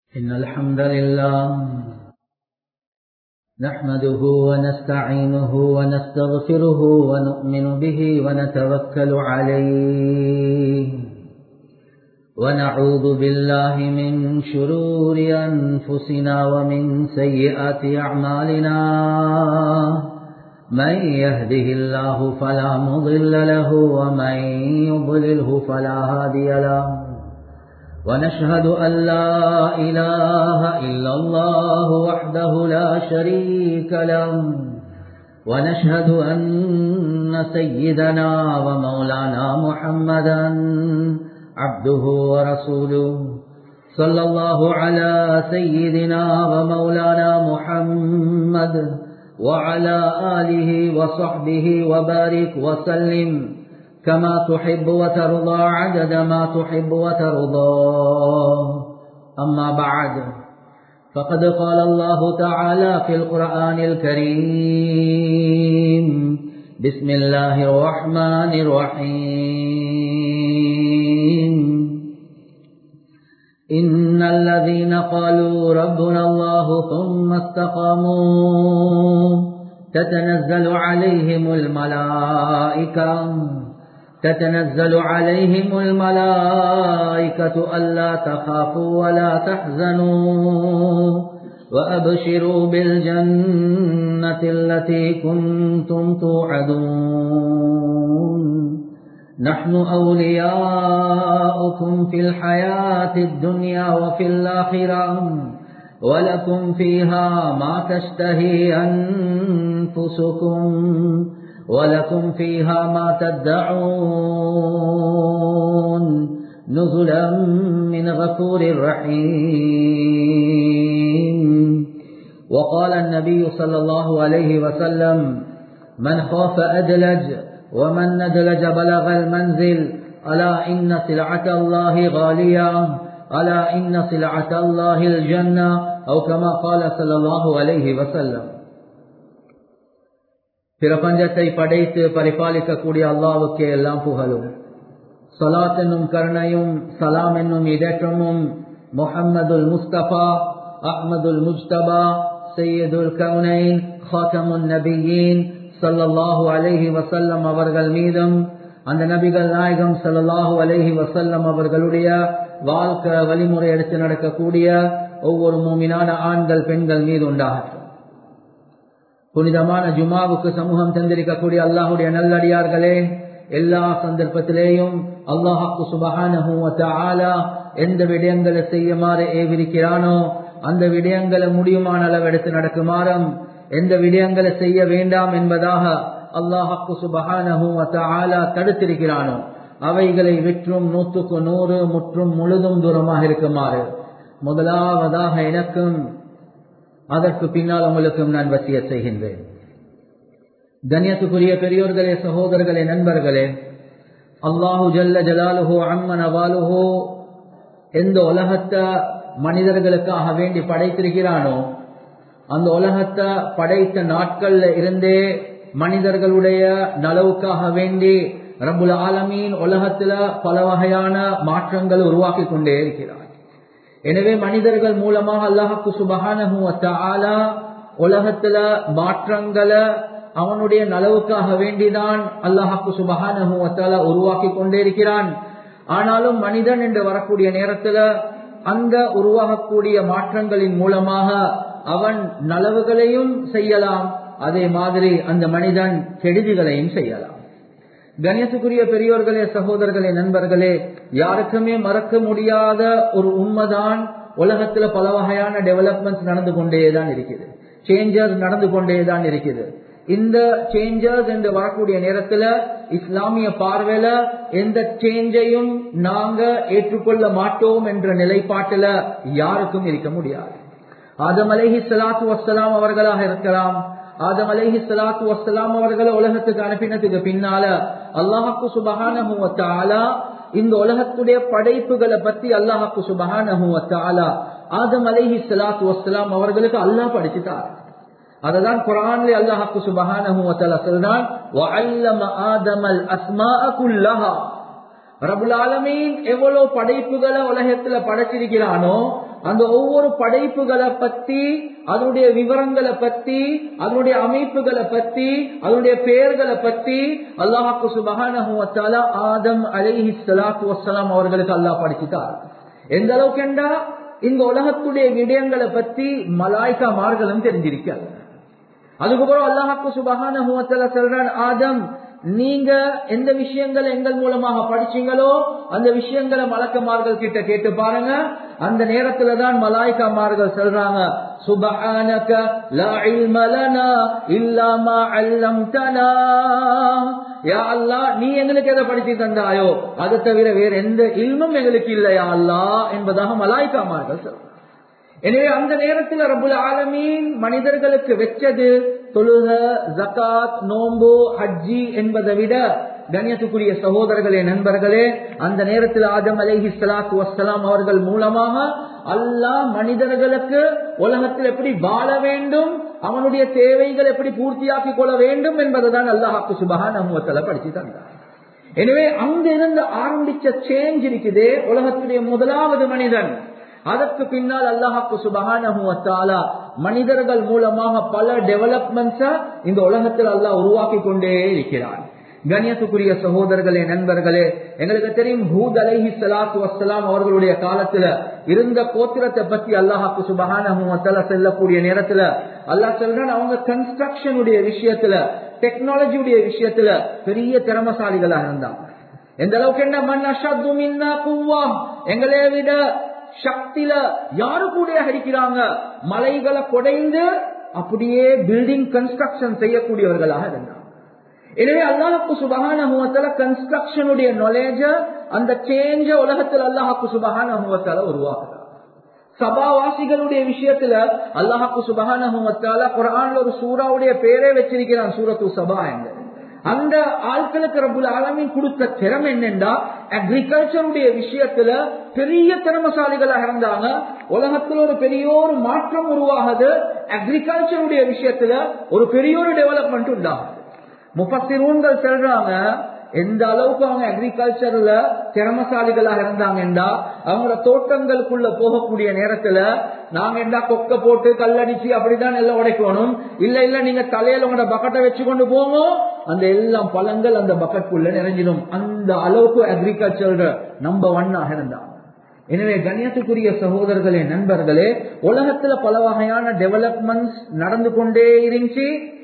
إن الحمد لله نحمده ونستعينه ونستغفره ونؤمن به ونتوكل عليه ونعوذ بالله من شرور أنفسنا ومن سيئات أعمالنا من يهده الله فلا مضل له ومن يضلله فلا هادي له ونشهد أن لا إله إلا الله وحده لا شريك له ونشهد أن سيدنا ومولانا محمدا عبده ورسوله صلى الله على سيدنا ومولانا محمد وعلى آله وصحبه وبارك وسلم كما تحب وترضى عدد ما تحب وترضى أما بعد فقد قال الله تعالى في القرآن الكريم بسم الله الرحمن الرحيم إن الذين قالوا ربنا الله ثم استقاموا تتنزل عليهم الملائكة تتنزل عليهم الملائكة ألا تخافوا ولا تحزنوا وأبشروا بالجنة التي كنتم توعدون نحن أولياؤكم في الحياة الدنيا وفي الآخرة ولكم فيها ما تشتهي أنفسكم ولكم فيها ما تدعون نزلا من غفور رحيم وقال النبي صلى الله عليه وسلم من خاف أدلج ومن ندلج بلغ المنزل ألا إن سلعة الله غالية ألا إن سلعة الله الجنة أو كما قال صلى الله عليه وسلم பிரபஞ்சத்தை படைத்து பரிபாலிக்கக்கூடிய அல்லாவுக்கே எல்லாம் புகழும் சலாத் என்னும் கருணையும் சலாம் என்னும் இடற்றமும் முஹம்மதுல் முஸ்தபா அஹ்மதுல் முஜ்தபா சையதுல் கவுனைன் ஹாத்தமுன் நபியின் சல்லல்லாஹு அலைஹி வசல்லம் அவர்கள் மீதும் அந்த நபிகள் நாயகம் சல்லாஹூ அலஹி வசல்லம் அவர்களுடைய வாழ்க்கை வழிமுறை எடுத்து நடக்கக்கூடிய ஒவ்வொரு மூமினான ஆண்கள் பெண்கள் மீது உண்டாகட்டும் புனிதமான ஜுமாவுக்கு சமூகம் தந்திருக்கக்கூடிய அல்லாஹுடைய நல்லடியார்களே எல்லா சந்தர்ப்பத்திலேயும் அல்லாஹாக்கு சுபகான எந்த விடயங்களை செய்யுமாறு ஏவிருக்கிறானோ அந்த விடயங்களை முடியுமான அளவு எடுத்து நடக்குமாறும் எந்த விடயங்களை செய்ய வேண்டாம் என்பதாக அல்லாஹாக்கு சுபகான தடுத்திருக்கிறானோ அவைகளை விற்றும் நூற்றுக்கு நூறு முற்றும் முழுதும் தூரமாக இருக்குமாறு முதலாவதாக எனக்கும் அதற்கு பின்னால் உங்களுக்கும் நான் வசிய செய்கின்றேன் கண்ணியத்துக்குரிய பெரியோர்களே சகோதரர்களே நண்பர்களே அல்லாஹு ஜல்ல ஜலாலுஹோ அம்மன் அவாலுஹோ எந்த உலகத்தை மனிதர்களுக்காக வேண்டி படைத்திருக்கிறானோ அந்த உலகத்தை படைத்த நாட்கள்ல இருந்தே மனிதர்களுடைய நலவுக்காக வேண்டி ரபுல் ஆலமீன் உலகத்துல பல வகையான மாற்றங்கள் உருவாக்கி கொண்டே இருக்கிறார் எனவே மனிதர்கள் மூலமாக அல்லாஹாக்கு சுபகான உலகத்துல மாற்றங்களை அவனுடைய நலவுக்காக வேண்டிதான் அல்லாஹாக்கு சுபகான உருவாக்கி கொண்டே இருக்கிறான் ஆனாலும் மனிதன் என்று வரக்கூடிய நேரத்துல அந்த உருவாகக்கூடிய மாற்றங்களின் மூலமாக அவன் நலவுகளையும் செய்யலாம் அதே மாதிரி அந்த மனிதன் கெடுதிகளையும் செய்யலாம் கணியத்துக்குரிய பெரியோர்களே சகோதரர்களே நண்பர்களே யாருக்குமே மறக்க முடியாத ஒரு உண்மைதான் உலகத்துல பல வகையான டெவலப்மெண்ட் நடந்து கொண்டேதான் இருக்குது சேஞ்சஸ் நடந்து கொண்டேதான் இருக்குது இந்த சேஞ்சஸ் என்று வரக்கூடிய நேரத்துல இஸ்லாமிய பார்வையில எந்த சேஞ்சையும் நாங்க ஏற்றுக்கொள்ள மாட்டோம் என்ற நிலைப்பாட்டுல யாருக்கும் இருக்க முடியாது ஆதம் அலஹி சலாத்து வசலாம் அவர்களாக இருக்கலாம் ஆதம் அலஹி சலாத்து வசலாம் அவர்களை உலகத்துக்கு அனுப்பினதுக்கு பின்னால அல்லாஹாக்கு சுபகான இந்த உலகத்துடைய படைப்புகளை பத்தி அல்லாஹாக்கு சுபகான ஆதம் அலஹி சலாத்து வசலாம் அவர்களுக்கு அல்லாஹ் படிச்சுட்டார் அததான் குரான்ல அல்லாஹாக்கு சுபகான சொல்றான் ரபுல் ஆலமீன் எவ்வளவு படைப்புகளை உலகத்துல படைச்சிருக்கிறானோ அந்த ஒவ்வொரு படைப்புகளை பத்தி அதனுடைய விவரங்களை பத்தி அதனுடைய அமைப்புகளை பத்தி அதனுடைய பெயர்களை பத்தி அல்லாஹாக்கு சுபகான ஆதம் அலிஹி சலாத்து வசலாம் அவர்களுக்கு அல்லாஹ் படிச்சுட்டார் எந்த அளவுக்கு என்றா இந்த உலகத்துடைய விடயங்களை பத்தி மலாய்கா மார்களும் தெரிஞ்சிருக்காங்க அதுக்கப்புறம் அல்லாஹாக்கு சுபகான சொல்றான் ஆதம் நீங்க எந்த விஷயங்களை எங்கள் மூலமாக படிச்சீங்களோ அந்த விஷயங்களை மலக்கமார்கள் கிட்ட கேட்டு பாருங்க அந்த நேரத்துல தான் மலாய்க்காமார்கள் சொல்றாங்க சுபஹானக லா இல்ம லனா இல்லா மா அல்லம்தனா யா அல்லாஹ் நீ எங்களுக்கு எதை படிச்சு தந்தாயோ அதை தவிர வேற எந்த இல்மும் எங்களுக்கு இல்லையா அல்லாஹ் என்பதாக மலாய்க்காமார்கள் சொல்றாங்க எனவே அந்த நேரத்தில் ரபுல் ஆலமீன் மனிதர்களுக்கு வச்சது தொழுக ஜகாத் நோம்பு ஹஜ்ஜி என்பதை விட கண்ணியத்துக்குரிய சகோதரர்களே நண்பர்களே அந்த நேரத்தில் ஆதம் அலேஹி சலாத்து வசலாம் அவர்கள் மூலமாக அல்லாஹ் மனிதர்களுக்கு உலகத்தில் எப்படி வாழ வேண்டும் அவனுடைய தேவைகள் எப்படி பூர்த்தியாக்கி கொள்ள வேண்டும் என்பதுதான் அல்லாஹாக்கு சுபகான அமுவத்தில் படிச்சு தந்தார் எனவே அங்கிருந்து ஆரம்பிச்ச சேஞ்ச் இருக்குது உலகத்துடைய முதலாவது மனிதன் அதற்கு பின்னால் அல்லாஹாக்கு சுபகான மனிதர்கள் மூலமாக பல டெவலப்மெண்ட்ஸ இந்த உலகத்தில் அல்லாஹ் உருவாக்கி கொண்டே இருக்கிறான் கண்ணியத்துக்குரிய சகோதரர்களே நண்பர்களே எங்களுக்கு தெரியும் ஹூத் அலைஹி சலாத்து வசலாம் அவர்களுடைய காலத்துல இருந்த கோத்திரத்தை பத்தி அல்லாஹாக்கு சுபகான செல்லக்கூடிய நேரத்துல அல்லாஹ் சொல்றான் அவங்க கன்ஸ்ட்ரக்ஷனுடைய விஷயத்துல டெக்னாலஜியுடைய விஷயத்துல பெரிய திறமசாலிகளா இருந்தாங்க எந்த அளவுக்கு என்ன மண் அஷத்து மின்னா குவா எங்களே விட சக்தியில யாரு கூட இருக்கிறாங்க மலைகளை குடைந்து அப்படியே பில்டிங் கன்ஸ்ட்ரக்ஷன் செய்யக்கூடியவர்களாக இருந்தாங்க எனவே அல்லாஹுக்கு சுபகான கன்ஸ்ட்ரக்ஷனுடைய நாலேஜ அந்த சேஞ்ச உலகத்தில் அல்லாஹுக்கு சுபகான உருவாக்குறார் சபாவாசிகளுடைய விஷயத்துல அல்லாஹாக்கு சுபகான குரான்ல ஒரு சூறாவுடைய பேரே வச்சிருக்கிறான் சூரத்து சபா என்று அந்த ஆட்களுக்கு ரபுல் ஆலமின் கொடுத்த திறமை என்னென்றா அக்ரிகல்ச்சருடைய விஷயத்துல பெரிய திறமசாலிகளாக இருந்தாங்க உலகத்துல ஒரு பெரிய ஒரு மாற்றம் உருவாகுது அக்ரிகல்ச்சருடைய விஷயத்துல ஒரு பெரிய ஒரு டெவலப்மெண்ட் உண்டாகுது முப்பத்திரூன்கள் சொல்றாங்க எந்த அளவுக்கு அவங்க அக்ரிகல்ச்சர்ல திறமசாலிகளாக இருந்தாங்கன்றா அவங்களோட தோட்டங்களுக்குள்ள போகக்கூடிய நேரத்துல நாங்க என்ன கொக்க போட்டு கல்லடிச்சு அப்படிதான் எல்லாம் உடைக்கணும் இல்ல இல்ல நீங்க தலையில உங்களோட பக்கெட்டை வச்சு கொண்டு போங்க அந்த எல்லாம் பழங்கள் அந்த பக்கெட்டுக்குள்ள நிறைஞ்சிடும் அந்த அளவுக்கு அக்ரிகல்ச்சர் நம்ப ஒன்னாக இருந்தாங்க எனவே கண்ணியத்துக்குரிய சகோதரர்களே நண்பர்களே உலகத்துல பல வகையான டெவலப்மெண்ட்ஸ் நடந்து கொண்டே இருந்துச்சு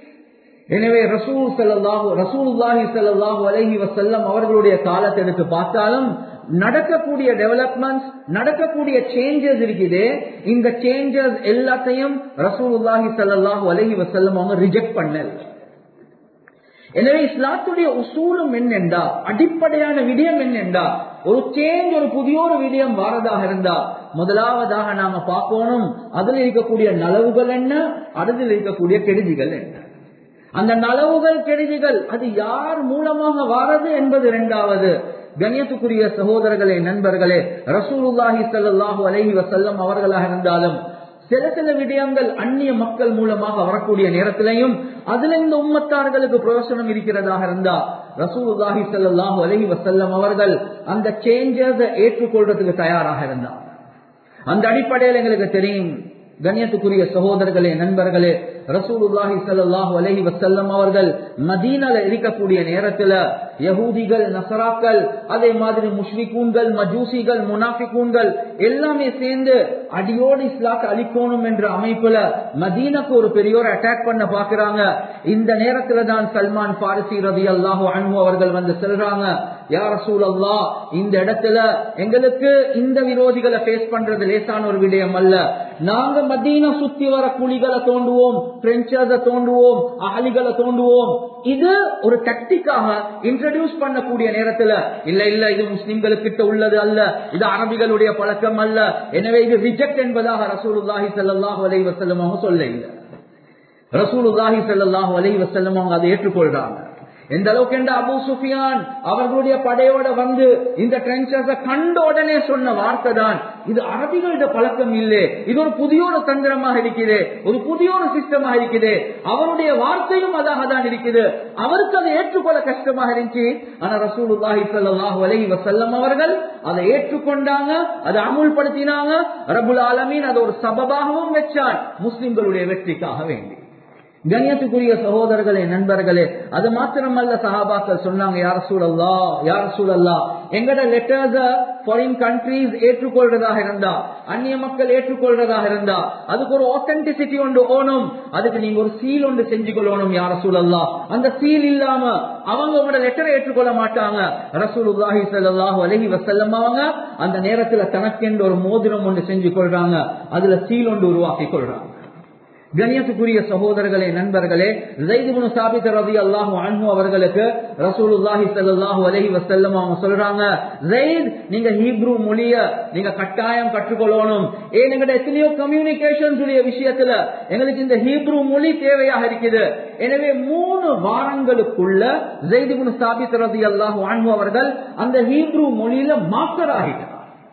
எனவே ரசூல் செல்லாஹு ரசூல்லாஹி செல்லாஹு அலஹி வசல்லம் அவர்களுடைய காலத்தை எடுத்து பார்த்தாலும் நடக்கக்கூடிய டெவலப்மெண்ட்ஸ் நடக்கக்கூடிய சேஞ்சஸ் இருக்குது இந்த சேஞ்சஸ் எல்லாத்தையும் ரசூலுல்லாஹி சல்லாஹூ அலஹி வசல்லம் அவங்க ரிஜெக்ட் பண்ணல எனவே இஸ்லாத்துடைய உசூலும் என்னென்றா அடிப்படையான விடயம் என்னென்றா ஒரு சேஞ்ச் ஒரு புதிய ஒரு விடயம் வாரதாக இருந்தா முதலாவதாக நாம பார்க்கணும் அதில் இருக்கக்கூடிய நலவுகள் என்ன அதில் இருக்கக்கூடிய கெடுதிகள் என்ன அந்த நலவுகள் கெடுதிகள் அது யார் மூலமாக வாரது என்பது இரண்டாவது கண்ணியத்துக்குரிய சகோதரர்களே நண்பர்களே ரசூலுல்லாஹி சல்லாஹூ அலஹி வசல்லம் அவர்களாக இருந்தாலும் சில சில விடயங்கள் அந்நிய மக்கள் மூலமாக வரக்கூடிய நேரத்திலையும் அதுல இந்த உம்மத்தார்களுக்கு பிரயோசனம் இருக்கிறதாக இருந்தா ரசூலுல்லாஹி சல்லாஹூ அலஹி வசல்லம் அவர்கள் அந்த சேஞ்சஸை ஏற்றுக்கொள்றதுக்கு தயாராக இருந்தார் அந்த அடிப்படையில் எங்களுக்கு தெரியும் கண்ணியத்துக்குரிய சகோதரர்களே நண்பர்களே ரசூலுல்லாஹி சல்லாஹு அலஹி வசல்லம் அவர்கள் மதீனால இருக்கக்கூடிய நேரத்துல யகூதிகள் நசராக்கள் அதே மாதிரி முஷ்ரிகூன்கள் மஜூசிகள் முனாஃபிகூன்கள் எல்லாமே சேர்ந்து அடியோடு இஸ்லாத்தை அழிக்கணும் என்ற அமைப்புல மதீனக்கு ஒரு பெரியோர் அட்டாக் பண்ண பாக்குறாங்க இந்த நேரத்துல தான் சல்மான் பாரிசி ரவி அல்லாஹு அன்பு அவர்கள் வந்து செல்றாங்க யார் ரசூல் அல்லா இந்த இடத்துல எங்களுக்கு இந்த விரோதிகளை பேஸ் பண்றது லேசான ஒரு விடயம் அல்ல நாங்க மதீன சுத்தி வர குழிகளை தோண்டுவோம் பிரெஞ்சர்ஸ தோண்டுவோம் அகலிகளை தோண்டுவோம் இது ஒரு டக்டிக்காக இன்ட்ரடியூஸ் பண்ணக்கூடிய நேரத்துல இல்ல இல்ல இது முஸ்லிம்களுக்கிட்ட உள்ளது அல்ல இது அரபிகளுடைய பழக்கம் அல்ல எனவே இது ரிஜெக்ட் என்பதாக ரசூலுல்லாஹி சல்லாஹூ அலை வசல்லம் அவங்க சொல்ல இல்லை ரசூலுல்லாஹி சல்லாஹூ அலை வசல்லம் அவங்க அதை ஏற்றுக்கொள்றாங்க எந்த அளவுக்கு என்ற அபு சுஃபியான் அவர்களுடைய படையோட வந்து இந்த ட்ரென்சஸ கண்ட உடனே சொன்ன வார்த்தை தான் இது அரபிகளோட பழக்கம் இல்லை இது ஒரு புதிய ஒரு தந்திரமாக இருக்குது ஒரு புதிய ஒரு சிஸ்டமாக இருக்குது அவருடைய வார்த்தையும் அதாக தான் இருக்குது அவருக்கு அதை ஏற்றுக்கொள்ள கஷ்டமாக இருந்துச்சு ஆனா ரசூலுல்லாஹி ஸல்லல்லாஹு அலைஹி வஸல்லம் அவர்கள் அதை ஏற்றுக்கொண்டாங்க அதை அமுல்படுத்தினாங்க ரபுல் ஆலமீன் அதை ஒரு சபபாகவும் வச்சான் முஸ்லிம்களுடைய வெற்றிக்காக வேண்டி கண்ணியத்துக்குரிய சகோதரர்களே நண்பர்களே அது மாத்திரமல்ல சஹாபாக்கள் சொன்னாங்க யார சூழல்லா யார சூழல்லா எங்கட லெட்டர்ஸ ஃபாரின் கண்ட்ரீஸ் ஏற்றுக்கொள்றதாக இருந்தா அந்நிய மக்கள் ஏற்றுக்கொள்றதாக இருந்தா அதுக்கு ஒரு ஆத்தென்டிசிட்டி ஒன்று ஓணும் அதுக்கு நீங்க ஒரு சீல் ஒன்று செஞ்சு கொள்ளணும் யார சூழல்லா அந்த சீல் இல்லாம அவங்க உங்களோட லெட்டரை ஏற்றுக்கொள்ள மாட்டாங்க ரசூலுல்லாஹி ஸல்லல்லாஹு அலைஹி வஸல்லம் அவங்க அந்த நேரத்துல தனக்கென்று ஒரு மோதிரம் ஒன்று செஞ்சு கொள்றாங்க அதுல சீல் ஒன்று உருவாக்கி கொள்றாங்க கண்ணியத்துக்குரிய சகோதரர்களே நண்பர்களே ஜெய்திபுன் சாபித் ரதி அல்லாஹு அன்ஹு அவர்களுக்கு ரசூலுல்லாஹி ஸல்லல்லாஹு அலைஹி வஸல்லம் அவங்க சொல்றாங்க ஜெயித் நீங்க ஹீப்ரு மொழிய நீங்க கட்டாயம் கற்றுக்கொள்ளணும் ஏன் எங்கட எத்தனையோ கம்யூனிகேஷன்ஸ் உடைய விஷயத்துல எங்களுக்கு இந்த ஹீப்ரு மொழி தேவையாக இருக்குது எனவே மூணு வாரங்களுக்குள்ள ஜெய்திபுன் சாபித் ரதி அல்லாஹு அன்ஹு அவர்கள் அந்த ஹீப்ரு மொழியில மாஸ்டர் ஆகிட்டார்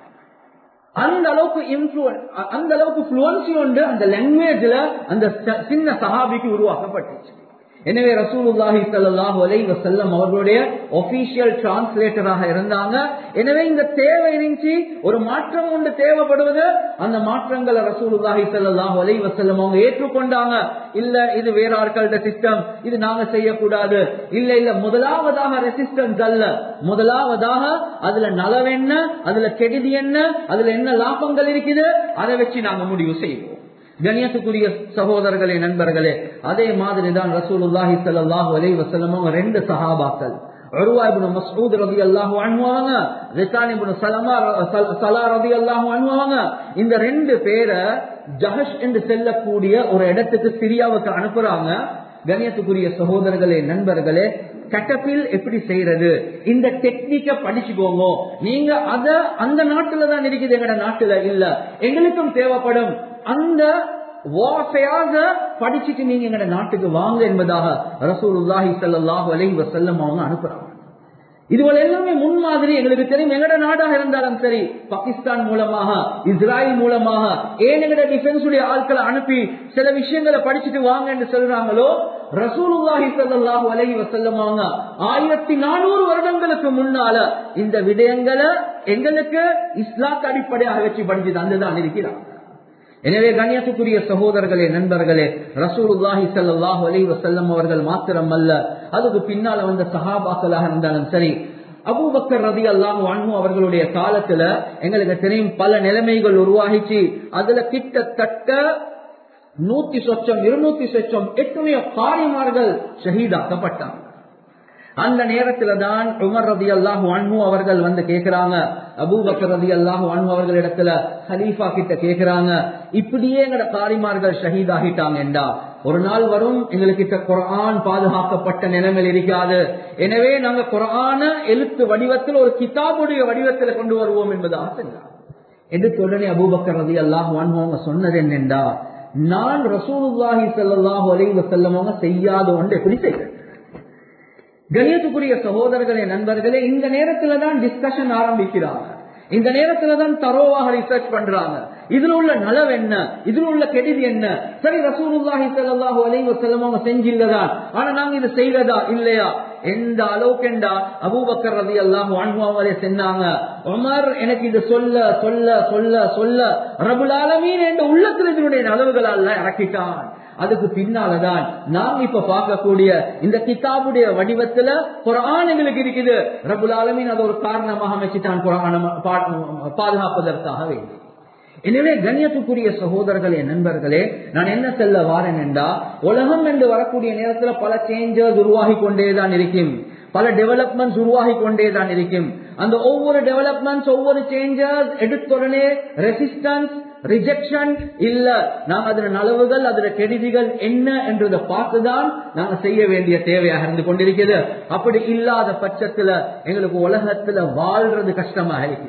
அந்த அளவுக்கு இன்ஃபுளன் அந்த அளவுக்கு ஃப்ளூவன்சி உண்டு அந்த லாங்குவேஜ்ல அந்த சின்ன சஹாபிக்கு உருவாக்கப்பட்டுச்சு எனவே ரசூலுல்லாஹி ஸல்லல்லாஹு அலைஹி வஸல்லம் அவர்களுடைய ஒபிஷியல் டிரான்ஸ்லேட்டராக இருந்தாங்க எனவே இந்த தேவை இருந்துச்சு ஒரு மாற்றம் ஒன்று தேவைப்படுவது அந்த மாற்றங்களை ரசூலுல்லாஹி ஸல்லல்லாஹு அலைஹி வஸல்லம் அவங்க ஏற்றுக்கொண்டாங்க இல்ல இது வேற ஆட்களோட சிஸ்டம் இது நாங்க செய்யக்கூடாது இல்ல இல்ல முதலாவதாக ரெசிஸ்டன்ஸ் அல்ல முதலாவதாக அதுல நலவென்ன அதுல கெடுதி என்ன அதுல என்ன லாபங்கள் இருக்குது அதை வச்சு நாங்க முடிவு செய்வோம் கண்ணியத்துக்குரிய சகோதரர்களே நண்பர்களே அதே மாதிரி தான் ரசூலுல்லாஹி ஸல்லல்லாஹு அலைஹி வஸல்லம் ரெண்டு சஹாபாக்கள் உருவா இப்னு மஸ்ஊத் ரலியல்லாஹு அன்ஹு அவங்க ரிசான் இப்னு சலமா சலா ரலியல்லாஹு அன்ஹு அவங்க இந்த ரெண்டு பேரை ஜஹஷ் என்று செல்லக்கூடிய ஒரு இடத்துக்கு சிரியாவுக்கு அனுப்புறாங்க கண்ணியத்துக்குரிய சகோதரர்களே நண்பர்களே கட்டப்பில் எப்படி செய்யறது இந்த டெக்னிக்க படிச்சுக்கோங்க நீங்க அத அந்த நாட்டுல தான் இருக்குது எங்கட நாட்டுல இல்ல எங்களுக்கும் தேவைப்படும் அந்த படிச்சுட்டு நீங்க எங்கட நாட்டுக்கு வாங்க என்பதாக ரசூலுல்லாஹி ஸல்லல்லாஹு அலைஹி வஸல்லம் அவங்க அனுப்புறாங்க இதுவரை எல்லாமே முன்மாதிரி எங்களுக்கு தெரியும் எங்கட நாடாக இருந்தாலும் சரி பாகிஸ்தான் மூலமாக இஸ்ராயல் மூலமாக ஏன் எங்கட டிஃபென்ஸ் உடைய ஆட்களை அனுப்பி சில விஷயங்களை படிச்சுட்டு வாங்க என்று சொல்றாங்களோ ரசூலுல்லாஹி ஸல்லல்லாஹு அலைஹி வஸல்லம் அவங்க ஆயிரத்தி நானூறு வருடங்களுக்கு முன்னால இந்த விடயங்களை எங்களுக்கு இஸ்லாத்து அடிப்படையாக வச்சு படிச்சு தந்துதான் இருக்கிறாங்க எனவே கண்ணியத்துக்குரிய சகோதரர்களே நண்பர்களே ரசூலுல்லாஹி ஸல்லல்லாஹு அலைஹி வஸல்லம் அவர்கள் மாத்திரம் அல்ல அதுக்கு பின்னால வந்த சஹாபாக்களாக இருந்தாலும் சரி அபூபக்கர் ரதி அல்லாஹு அன்ஹு அவர்களுடைய காலத்துல எங்களுக்கு தெரியும் பல நிலைமைகள் உருவாகிச்சு அதுல கிட்டத்தட்ட நூத்தி சொச்சம் இருநூத்தி சொச்சம் எத்தனையோ காரிமார்கள் ஷஹீதாக்கப்பட்டாங்க அந்த நேரத்துல தான் உமர் ரதி அல்லாஹு அன்ஹு அவர்கள் வந்து கேக்குறாங்க அபூபக்கர் ரதி அல்லாஹு அன்ஹு அவர்கள் இடத்துல ஹலீஃபா கிட்ட கேக்குறாங்க இப்படியே எங்கட காரிமார்கள் ஷஹீத் ஆகிட்டாங்க என்றா ஒரு நாள் வரும் எங்களுக்கு குரான் பாதுகாக்கப்பட்ட நிலைமையில் இருக்காது எனவே நாங்க குரான எழுத்து வடிவத்தில் ஒரு கிதாபுடைய வடிவத்தில் கொண்டு வருவோம் என்பதாக சென்றார் எடுத்த உடனே அபூபக்கர் ரதி அல்லாஹு அன்ஹு அவங்க சொன்னது என்னென்றா நான் ரசூலுல்லாஹி ஸல்லல்லாஹு அலைஹி வஸல்லம் அவங்க செய்யாத ஒன்று எப்படி செய்கிறேன் கணியத்துக்குரிய சகோதரர்களே நண்பர்களே இந்த நேரத்துல தான் டிஸ்கஷன் ஆரம்பிக்கிறாங்க இந்த நேரத்துல தான் தரோவாக ரிசர்ச் பண்றாங்க இதுல உள்ள நலவு என்ன இதுல உள்ள கெடுதி என்ன சரி ரசூலுல்லாஹி ஸல்லல்லாஹு அலைஹி வஸல்லம் அவங்க செஞ்சில்லதான் ஆனா நாங்க இது செய்யறதா இல்லையா எந்த அளவுக்குண்டா அபூபக்கர் ரலியல்லாஹு அன்ஹு அவங்களே சொன்னாங்க உமர் எனக்கு இது சொல்ல சொல்ல சொல்ல சொல்ல ரபுல் ஆலமீன் என்ற உள்ளத்தில் இதனுடைய நலவுகள் அல்ல இறக்கிட்டான் அதுக்கு பின்னாலதான் நாம் இப்ப பார்க்கக்கூடிய இந்த கிதாபுடைய வடிவத்துல குரான் எங்களுக்கு இருக்குது ரபுல் ஆலமீன் அதை ஒரு காரணமாக அமைச்சுட்டான் குரான பாதுகாப்பதற்காக வேண்டி எனவே கண்ணியத்துக்குரிய சகோதரர்களே நண்பர்களே நான் என்ன செல்ல வாரேன் என்றா உலகம் என்று வரக்கூடிய நேரத்துல பல சேஞ்சஸ் உருவாகி கொண்டேதான் இருக்கும் பல டெவலப்மெண்ட்ஸ் உருவாகி கொண்டேதான் இருக்கும் அந்த ஒவ்வொரு டெவலப்மெண்ட்ஸ் ஒவ்வொரு சேஞ்சஸ் எடுத்துடனே ரெசிஸ்டன்ஸ் ரிஜெக்ஷன் இல்ல நாங்க அதுல நலவுகள் அதுல கெடுதிகள் என்ன என்றதை பார்த்துதான் நாங்க செய்ய வேண்டிய தேவையாக இருந்து கொண்டிருக்கிறது அப்படி இல்லாத பட்சத்துல எங்களுக்கு உலகத்துல வாழ்றது கஷ்டமாக இருக்கு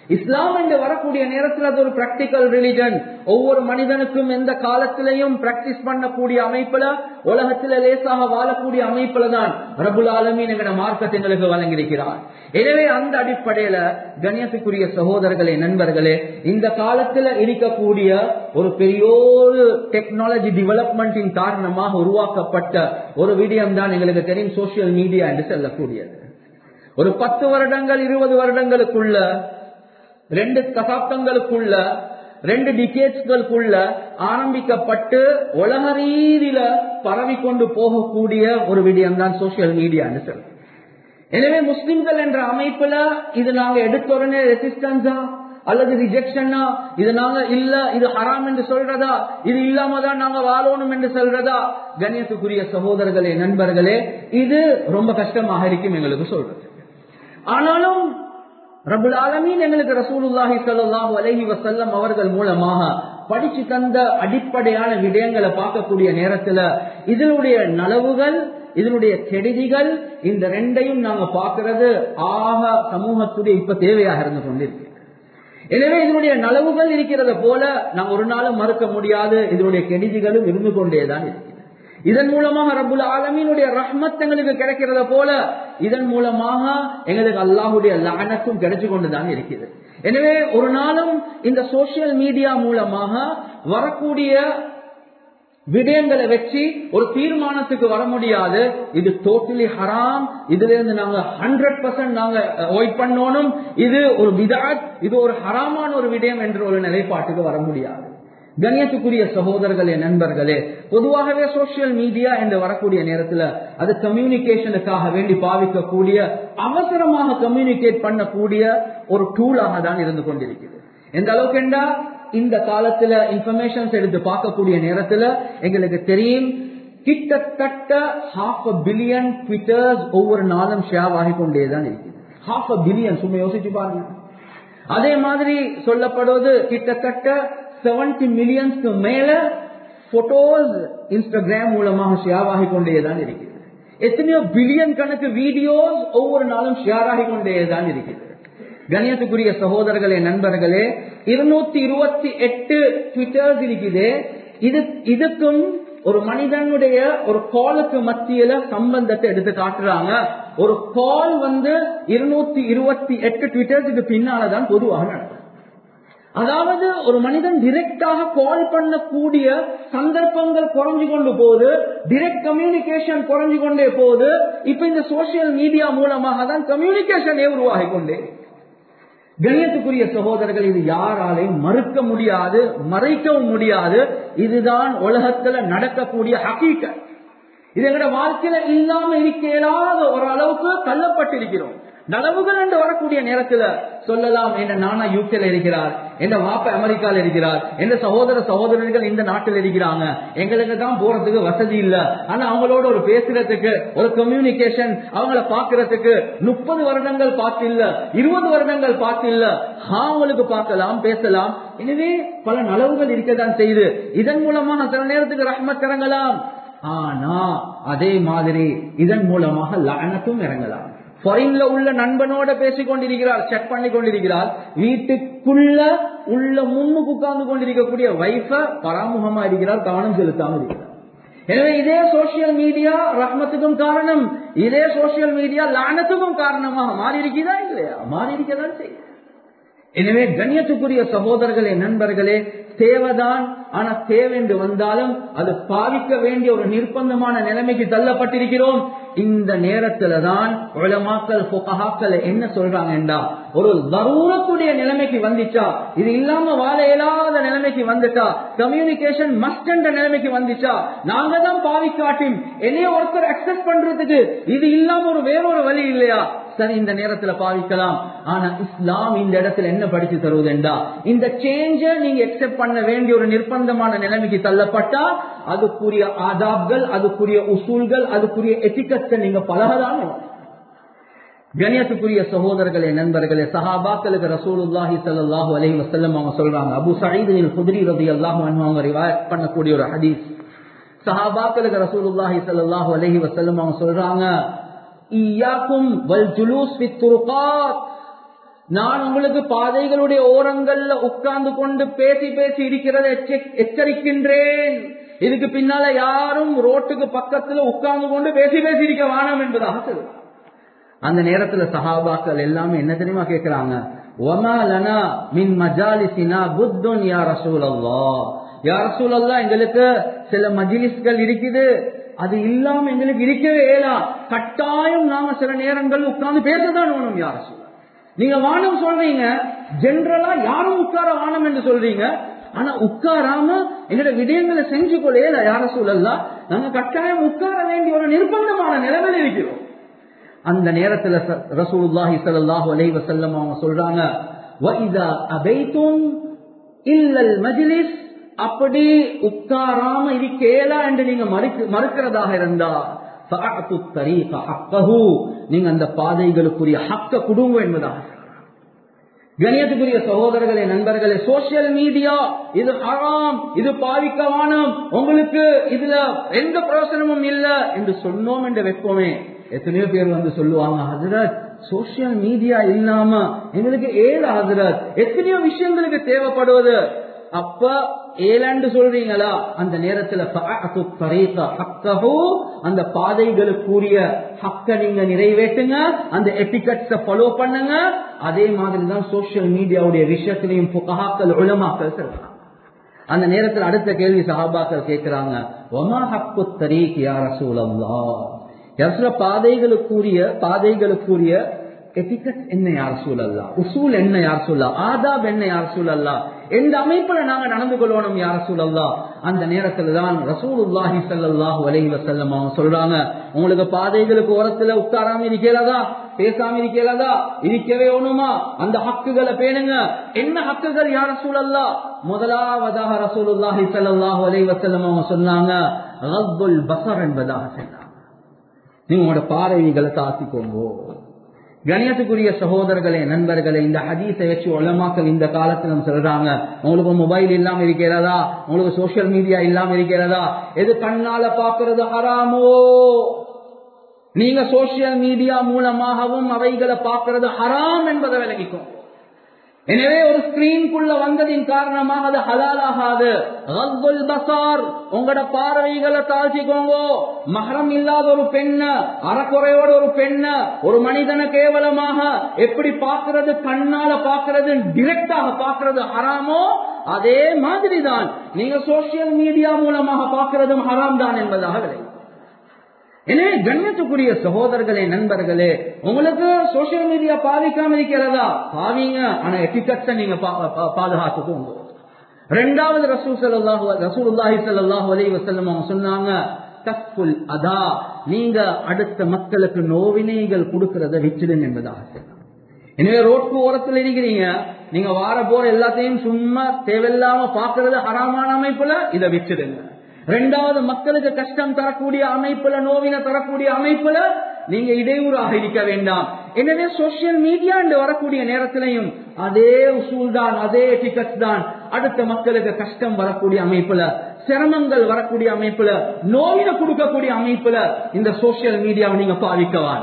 இஸ்லாம் என்று வரக்கூடிய நேரத்தில் அது ஒரு பிராக்டிக்கல் ரிலிஜன் ஒவ்வொரு மனிதனுக்கும் எந்த காலத்திலையும் பிராக்டிஸ் பண்ணக்கூடிய அமைப்புல உலகத்துல லேசாக வாழக்கூடிய அமைப்புல தான் ரபுல் ஆலமீன் எங்கட மார்க்கத்தை எங்களுக்கு வழங்கியிருக்கிறார் எனவே அந்த அடிப்படையில கணியத்துக்குரிய சகோதரர்களே நண்பர்களே இந்த காலத்துல இருக்கக்கூடிய ஒரு பெரியோரு டெக்னாலஜி டெவலப்மெண்டின் காரணமாக உருவாக்கப்பட்ட ஒரு விடயம் தான் எங்களுக்கு தெரியும் சோசியல் மீடியா என்று சொல்லக்கூடியது ஒரு பத்து வருடங்கள் இருபது வருடங்களுக்குள்ள ரெண்டு தசாப்தங்களுக்குள்ள ரெண்டு டிகேட்ஸ்களுக்குள்ள ஆரம்பிக்கப்பட்டு உலக ரீதியில பரவி கொண்டு போகக்கூடிய ஒரு விடயம் தான் சோசியல் மீடியான்னு சொல்லு எனவே முஸ்லிம்கள் என்ற அமைப்புல இது நாங்க எடுத்த உடனே ரெசிஸ்டன்ஸா அல்லது ரிஜெக்ஷனா இது நாங்க இல்ல இது ஹராம் என்று சொல்றதா இது இல்லாம தான் நாங்க வாழணும் என்று சொல்றதா கண்ணியத்துக்குரிய சகோதரர்களே நண்பர்களே இது ரொம்ப கஷ்டமாக இருக்கும் எங்களுக்கு சொல்றது ஆனாலும் ரபுல் ஆலமீன் எங்களுக்கு ரசூலுல்லாஹி ஸல்லல்லாஹு அலைஹி வஸல்லம் அவர்கள் மூலமாக படிச்சு தந்த அடிப்படையான விடயங்களை பார்க்கக்கூடிய நேரத்துல இதனுடைய நலவுகள் இதனுடைய கெடுதிகள் இந்த ரெண்டையும் நாங்க பார்க்கிறது ஆக சமூகத்துடைய இப்ப தேவையாக இருந்து கொண்டிருக்கு எனவே இதனுடைய நலவுகள் இருக்கிறத போல நாம் ஒரு நாளும் மறுக்க முடியாது இதனுடைய கெடுதிகளும் இருந்து கொண்டேதான் இருக்கிறது இதன் மூலமாக ரபுல் ஆலமீனுடைய ரஹ்மத் எங்களுக்கு கிடைக்கிறத போல இதன் மூலமாக எங்களுக்கு அல்லாஹுடைய லானத்தும் கிடைச்சு கொண்டுதான் இருக்கிறது எனவே ஒரு நாளும் இந்த சோசியல் மீடியா மூலமாக வரக்கூடிய விடயங்களை வச்சு ஒரு தீர்மானத்துக்கு வர முடியாது இது டோட்டலி ஹராம் இதுல இருந்து நாங்க ஹண்ட்ரட் பர்சன்ட் நாங்க அவாய்ட் பண்ணணும் இது ஒரு விதாத் இது ஒரு ஹராமான ஒரு விடயம் என்ற ஒரு நிலைப்பாட்டுக்கு வர முடியாது கண்ணியத்துக்குரிய சகோதரர்களே நண்பர்களே பொதுவாகவே சோசியல் மீடியா என்று வரக்கூடிய நேரத்துல அது கம்யூனிகேஷனுக்காக வேண்டி பாவிக்கக்கூடிய அவசரமாக கம்யூனிகேட் பண்ணக்கூடிய ஒரு டூலாக தான் இருந்து கொண்டிருக்கிறது எந்த அளவுக்கு என்றா இந்த காலத்துல இன்ஃபர்மேஷன்ஸ் எடுத்து பார்க்கக்கூடிய நேரத்துல எங்களுக்கு தெரியும் கிட்டத்தட்ட ஹாஃப் அ பில்லியன் ட்விட்டர்ஸ் ஒவ்வொரு நாளும் ஷேர் ஆகி கொண்டேதான் இருக்குது ஹாஃப் அ பில்லியன் சும்மா யோசிச்சு பாருங்க அதே மாதிரி சொல்லப்படுவது கிட்டத்தட்ட செவன்டி மில்லியன்ஸ்க்கு மேல போட்டோஸ் இன்ஸ்டாகிராம் மூலமாக ஷேர் ஆகி கொண்டேதான் இருக்குது எத்தனையோ பில்லியன் கணக்கு வீடியோஸ் ஒவ்வொரு நாளும் ஷேர் ஆகி கொண்டேதான் இருக்குது கணியத்துக்குரிய சகோதரர்களே நண்பர்களே இருநூத்தி இருபத்தி எட்டு ட்விட்டர்ஸ் இருக்குது இது இதுக்கும் ஒரு மனிதனுடைய ஒரு காலுக்கு மத்தியில சம்பந்தத்தை எடுத்து காட்டுறாங்க ஒரு கால் வந்து இருநூத்தி இருபத்தி எட்டு ட்விட்டர்ஸுக்கு பின்னாலதான் பொதுவாக நடக்கும் அதாவது ஒரு மனிதன் டிரெக்டாக கால் பண்ணக்கூடிய சந்தர்ப்பங்கள் குறைஞ்சு கொண்டு போகுது டிரெக்ட் கம்யூனிகேஷன் குறைஞ்சு கொண்டே போகுது இப்ப இந்த சோசியல் மீடியா மூலமாக தான் கம்யூனிகேஷனே உருவாகி கொண்டே கணியத்துக்குரிய சகோதரர்கள் இது யாராலையும் மறுக்க முடியாது மறைக்கவும் முடியாது இதுதான் உலகத்துல நடக்கக்கூடிய ஹக்கீக்க இது எங்களோட வாழ்க்கையில இல்லாம இருக்க இயலாத ஒரு அளவுக்கு தள்ளப்பட்டிருக்கிறோம் நலவுகள் என்று வரக்கூடிய நேரத்துல சொல்லலாம் என்ற நானா யூகேல இருக்கிறார் எந்த வாப்ப அமெரிக்கால இருக்கிறார் எந்த சகோதர சகோதரர்கள் இந்த நாட்டில் இருக்கிறாங்க எங்களுக்கு தான் போறதுக்கு வசதி இல்ல ஆனா அவங்களோட ஒரு பேசுறதுக்கு ஒரு கம்யூனிகேஷன் அவங்கள பாக்குறதுக்கு முப்பது வருடங்கள் பார்த்து இல்ல இருபது வருடங்கள் பார்த்து இல்ல அவங்களுக்கு பார்க்கலாம் பேசலாம் எனவே பல நலவுகள் இருக்கதான் செய்யுது இதன் மூலமாக சில நேரத்துக்கு ரஹ்மத் இறங்கலாம் ஆனா அதே மாதிரி இதன் மூலமாக லானத்தும் இறங்கலாம் ஃபாரின்ல உள்ள நண்பனோட பேசிக் கொண்டிருக்கிறார் செக் பண்ணி கொண்டிருக்கிறார் வீட்டுக்குள்ள உள்ள முன்னுக்கு உட்கார்ந்து கொண்டிருக்கக்கூடிய வைஃப பராமுகமா இருக்கிறார் கவனம் செலுத்தாம இருக்கிறார் எனவே இதே சோசியல் மீடியா ரஹ்மத்துக்கும் காரணம் இதே சோசியல் மீடியா லானத்துக்கும் காரணமாக மாறி இருக்கிறதா இல்லையா மாறி இருக்கதான் செய்யும் எனவே கண்ணியத்துக்குரிய சகோதரர்களே நண்பர்களே தேவைதான் ஆனா தேவென்று வந்தாலும் அது பாவிக்க வேண்டிய ஒரு நிர்பந்தமான நிலைமைக்கு தள்ளப்பட்டிருக்கிறோம் இந்த நேரத்துல தான் உலமாக்கள் புகஹாக்கள் என்ன சொல்றாங்கன்றா ஒரு தரூரத்துடைய நிலைமைக்கு வந்துச்சா இது இல்லாம வாழ இயலாத நிலைமைக்கு வந்துட்டா கம்யூனிகேஷன் மஸ்ட் என்ற நிலைமைக்கு வந்துச்சா நாங்க தான் பாவிக்காட்டி என்னைய ஒருத்தர் அக்சஸ் பண்றதுக்கு இது இல்லாம ஒரு வேறொரு வழி இல்லையா சரி இந்த நேரத்துல பாவிக்கலாம் ஆனா இஸ்லாம் இந்த இடத்துல என்ன படிச்சு தருவதுண்டா இந்த சேஞ்ச நீங்க எக்ஸெப்ட் பண்ண வேண்டிய ஒரு நிர்பந்தமான நிலைமைக்கு தள்ளப்பட்டா அதுக்குரிய ஆதாப்கள் அதுக்குரிய உசூல்கள் அதுக்குரிய எத்திக்கத்தை நீங்க பழகதான் கணியத்துக்குரிய சகோதரர்களே நண்பர்களே சஹாபாக்களுக்கு ரசூலுல்லாஹி ஸல்லல்லாஹு அலைஹி வஸல்லம் அவங்க சொல்றாங்க அபூ சயீத் அல் குத்ரி ரலியல்லாஹு அன்ஹு அவங்க ரிவாயத் பண்ணக்கூடிய ஒரு ஹதீஸ் சஹாபாக்களுக்கு ரசூலுல்லாஹி ஸல்லல்லாஹு அலைஹி வஸல்லம் அவங்க சொல்றாங்க ஈயாக்கும் வல் ஜுலூஸ் ஃபி துருகாத் நான் உங்களுக்கு பாதைகளுடைய ஓரங்கள்ல உட்கார்ந்து கொண்டு பேசி பேசி இருக்கிறத எச்சரிக்கின்றேன் இதுக்கு பின்னால யாரும் ரோட்டுக்கு பக்கத்துல உட்கார்ந்து கொண்டு பேசி பேசி இருக்க வேணாம் என்பதாக சொல்லுவாங்க அந்த நேரத்துல சஹாபாக்கள் எல்லாமே என்ன தெரியுமா கேட்கிறாங்க ஒமாலனா மின் மஜாலிசினா புத்தன் யா ரசூல் அல்லா யா ரசூல் அல்லா எங்களுக்கு சில மஜிலிஸ்கள் இருக்குது அது இல்லாம எங்களுக்கு இருக்கவே இயலா கட்டாயம் நாம சில நேரங்கள் உட்கார்ந்து பேசதான் வேணும் யார சொல்ல நீங்க வானம் சொல்றீங்க ஜென்ரலா யாரும் உட்கார வானம் என்று சொல்றீங்க ஆனா உட்காராம எங்களோட விடயங்களை செஞ்சு கொள்ளையில யார சூழல்லாம் நாங்க கட்டாயம் உட்கார வேண்டிய ஒரு நிர்பந்தமான நிலைமையில் இருக்கிறோம் அந்த நேரத்துல ரசூலுல்லாஹி ஸல்லல்லாஹு அலைஹி வஸல்லம் அவங்க சொல்றாங்க வைதா அபைத்தும் இல்லல் மஜ்லிஸ் அப்படி உட்காராம இருக்கேலா என்று நீங்க மறுக்கிறதாக இருந்தா நீங்க அந்த பாதைகளுக்குரிய ஹக்க குடும்பம் என்பதாக கணியத்துக்குரிய சகோதரர்களே நண்பர்களே சோசியல் மீடியா இது ஹராம் இது பாவிக்கவானம் உங்களுக்கு இதுல எந்த பிரயோசனமும் இல்ல என்று சொன்னோம் என்று வைப்போமே எத்தனையோ பேர் வந்து சொல்லுவாங்க ஹசரத் சோசியல் மீடியா இல்லாம எங்களுக்கு ஏழு ஹசரத் எத்தனையோ விஷயங்களுக்கு தேவைப்படுவது அப்ப ஏழாண்டு சொல்றீங்களா அந்த நேரத்துல அந்த பாதைகளுக்குரிய ஹக்க நீங்க நிறைவேற்றுங்க அந்த எட்டிகட்ஸ ஃபாலோ பண்ணுங்க அதே மாதிரிதான் சோசியல் மீடியாவுடைய விஷயத்திலையும் புகாக்கள் உலமாக்கள் சொல்றாங்க அந்த நேரத்தில் அடுத்த கேள்வி சஹாபாக்கள் கேட்கிறாங்க ஒமா ஹக்கு தரீக் யார சூழல்லா யார பாதைகளுக்குரிய பாதைகளுக்குரிய எட்டிகட் என்ன யார் சூழல்லா உசூல் என்ன யார் சொல்லா ஆதாப் என்ன யார் சூழல்லா எந்த அமைப்புல நாங்க நடந்து கொள்ளணும் யார சூழல்லா அந்த நேரத்துல தான் ரசூலுல்லாஹி சல்லாஹூ அலைஹி வசல்லம் அவங்க சொல்றாங்க உங்களுக்கு பாதைகளுக்கு ஓரத்துல உட்காராம இருக்கிறதா பேசாம இருக்கிறதா இருக்கவே ஒண்ணுமா அந்த ஹக்குகளை பேணுங்க என்ன ஹக்குகள் யார சூழல்லா முதலாவதாக ரசூலுல்லாஹி சல்லாஹூ அலைஹி வசல்லம் அவங்க சொன்னாங்க ரப்புல் பசர் என்பதாக சொன்னாங்க நீங்க உங்களோட பார்வைகளை தாத்திக்கோங்கோ கணியத்துக்குரிய சகோதரர்களே நண்பர்களே இந்த ஹதீஸை வச்சு உலமாக்கள் இந்த காலத்துல சொல்றாங்க உங்களுக்கு மொபைல் இல்லாம இருக்கிறதா உங்களுக்கு சோசியல் மீடியா இல்லாம இருக்கிறதா எது கண்ணால பாக்குறது ஹராமோ நீங்க சோசியல் மீடியா மூலமாகவும் அவைகளை பார்க்கறது ஹராம் என்பதை விலகிக்கும் எனவே ஒரு ஸ்கிரீன்குள்ள வந்ததின் காரணமாக அது ஹலாலாகாது பசார் உங்களோட பார்வைகளை தாழ்த்திக்கோங்க மகரம் இல்லாத ஒரு பெண்ண அறக்குறையோட ஒரு பெண்ண ஒரு மனிதனை கேவலமாக எப்படி பார்க்கிறது கண்ணால பார்க்கிறது டிரெக்டாக பார்க்கிறது ஹராமோ அதே மாதிரி தான் நீங்க சோசியல் மீடியா மூலமாக பார்க்கிறதும் ஹராம் தான் என்பதாக விளை எனவே கண்ணியத்துக்குரிய சகோதரர்களே நண்பர்களே உங்களுக்கு சோசியல் மீடியா பாதிக்காம இருக்கிறதா பாவீங்க ஆனா எட்டிகட்ஸ நீங்க பாதுகாத்துக்கோங்க ரெண்டாவது ரசூல் சல்லாஹூ ரசூலுல்லாஹி சல்லாஹூ அலி வசல்லம் அவங்க சொன்னாங்க தப்புல் அதா நீங்க அடுத்த மக்களுக்கு நோவினைகள் கொடுக்கறத விச்சிடுங்க என்பதாக எனவே ரோட்டு ஓரத்தில் இருக்கிறீங்க நீங்க வார போற எல்லாத்தையும் சும்மா தேவையில்லாம பாக்குறது ஹராமான அமைப்புல இதை விச்சிடுங்க ரெண்டாவது மக்களுக்கு கஷ்டம் தரக்கூடிய அமைப்புல நோவின தரக்கூடிய அமைப்புல நீங்க இடையூறாக இருக்க வேண்டாம் எனவே சோசியல் மீடியா என்று வரக்கூடிய நேரத்திலையும் அதே உசூல் தான் அதே டிக்கெட் தான் அடுத்த மக்களுக்கு கஷ்டம் வரக்கூடிய அமைப்புல சிரமங்கள் வரக்கூடிய அமைப்புல நோயின கொடுக்கக்கூடிய அமைப்புல இந்த சோசியல் மீடியாவை நீங்க பாதிக்கவான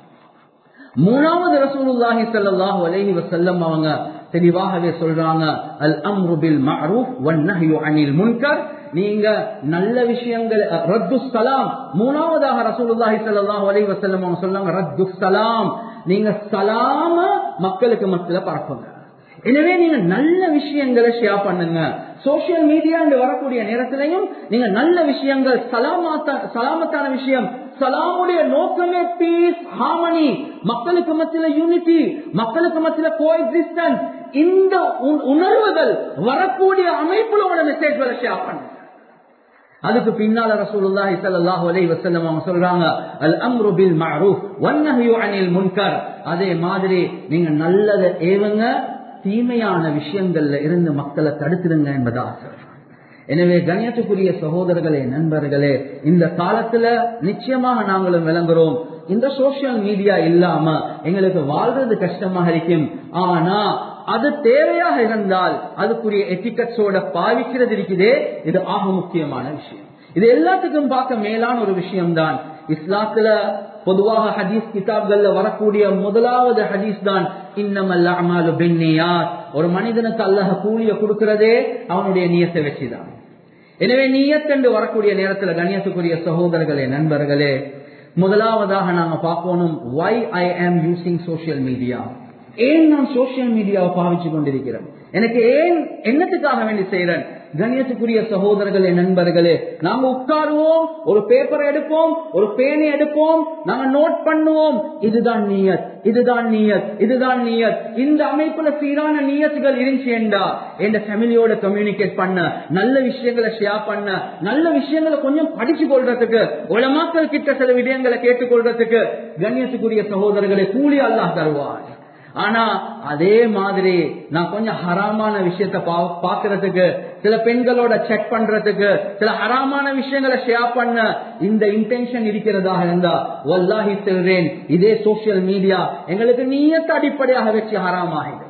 மூணாவது ரசூலுல்லாஹி ஸல்லல்லாஹு அலைஹி வஸல்லம் அவங்க தெளிவாகவே சொல்றாங்க அல் அம்ரு பில் மஅரூஃப் வன் நஹ்யு அனில் முன்கர் நீங்க நல்ல விஷயங்கள் ரத்து சலாம் மூணாவதாக ரசூலுல்லாஹி ஸல்லல்லாஹு அலைஹி வஸல்லம் அவங்க சொல்றாங்க ரத்து சலாம் நீங்க சலாம மக்களுக்கு மத்தியில பரப்புங்க எனவே நீங்க நல்ல விஷயங்களை ஷேர் பண்ணுங்க சோசியல் மீடியா வரக்கூடிய நேரத்திலையும் நீங்க நல்ல விஷயங்கள் சலாமத்தா சலாமத்தான விஷயம் சலாமுடைய நோக்கமே பீஸ் ஹார்மனி மக்களுக்கு மத்தியில யூனிட்டி மக்களுக்கு மத்தியில கோ எக்ஸிஸ்டன்ஸ் இந்த உணர்வுகள் வரக்கூடிய அமைப்புல உங்களோட மெசேஜ்களை ஷேர் பண்ணுங்க அதுக்கு பின்னால ரசூலுல்லாஹி ஸல்லல்லாஹு அலைஹி வஸல்லம் அவங்க சொல்றாங்க அல் அம்ரு பில் மஅரூஃப் வன் நஹ்யு அனில் முன்கர் அதே மாதிரி நீங்க நல்லதை ஏவுங்க தீமையான விஷயங்கள்ல இருந்து மக்களை தடுத்துடுங்க என்பதாக எனவே கணியத்துக்குரிய சகோதரர்களே நண்பர்களே இந்த காலத்துல நிச்சயமாக நாங்களும் விளங்குறோம் இந்த சோசியல் மீடியா இல்லாம எங்களுக்கு வாழ்றது கஷ்டமாக இருக்கும் ஆனா அது தேவையாக இருந்தால் அதுக்குரிய எட்டிகட்ஸோட பாவிக்கிறது இருக்குதே இது ஆக முக்கியமான விஷயம் இது எல்லாத்துக்கும் பார்க்க மேலான ஒரு விஷயம்தான் இஸ்லாத்துல பொதுவாக ஹதீஸ் கிதாப்கள்ல வரக்கூடிய முதலாவது ஹதீஸ் தான் இன்னமல்ல அமாலு பின்னியார் ஒரு மனிதனுக்கு அல்லாஹ் கூலிய கொடுக்கிறதே அவனுடைய நியத்தை வச்சுதான் எனவே நீயத்தென்று வரக்கூடிய நேரத்தில் கண்ணியத்துக்குரிய சகோதரர்களே நண்பர்களே முதலாவதாக நாங்க பார்க்கணும் வை ஐ ஆம் யூசிங் சோசியல் மீடியா ஏன் நான் சோசியல் மீடியாவை பாவிச்சு கொண்டிருக்கிறேன் எனக்கு ஏன் என்னத்துக்காக வேண்டி செய்யறேன் கண்ணியத்துக்குரிய சகோதரர்களே நண்பர்களே நாங்க உட்காருவோம் ஒரு பேப்பரை எடுப்போம் ஒரு பேனை எடுப்போம் நாங்க நோட் பண்ணுவோம் இதுதான் நீயத் இதுதான் நீயத் இதுதான் நீயத் இந்த அமைப்புல சீரான நீயத்துகள் இருந்துச்சுண்டா என் ஃபேமிலியோட கம்யூனிகேட் பண்ண நல்ல விஷயங்களை ஷேர் பண்ண நல்ல விஷயங்களை கொஞ்சம் படிச்சு கொள்றதுக்கு உலமாக்கள் கிட்ட சில விடயங்களை கேட்டுக்கொள்றதுக்கு கண்ணியத்துக்குரிய சகோதரர்களை கூலி அல்லாஹ் தருவார் ஆனா அதே மாதிரி நான் கொஞ்சம் ஹராமான விஷயத்த பாக்குறதுக்கு சில பெண்களோட செக் பண்றதுக்கு சில ஹராமான விஷயங்களை ஷேர் பண்ண இந்த இன்டென்ஷன் இருக்கிறதாக இருந்தா வல்லாஹி செல்றேன் இதே சோசியல் மீடியா எங்களுக்கு நீயத்தை அடிப்படையாக வச்சு ஹராமாகிடும்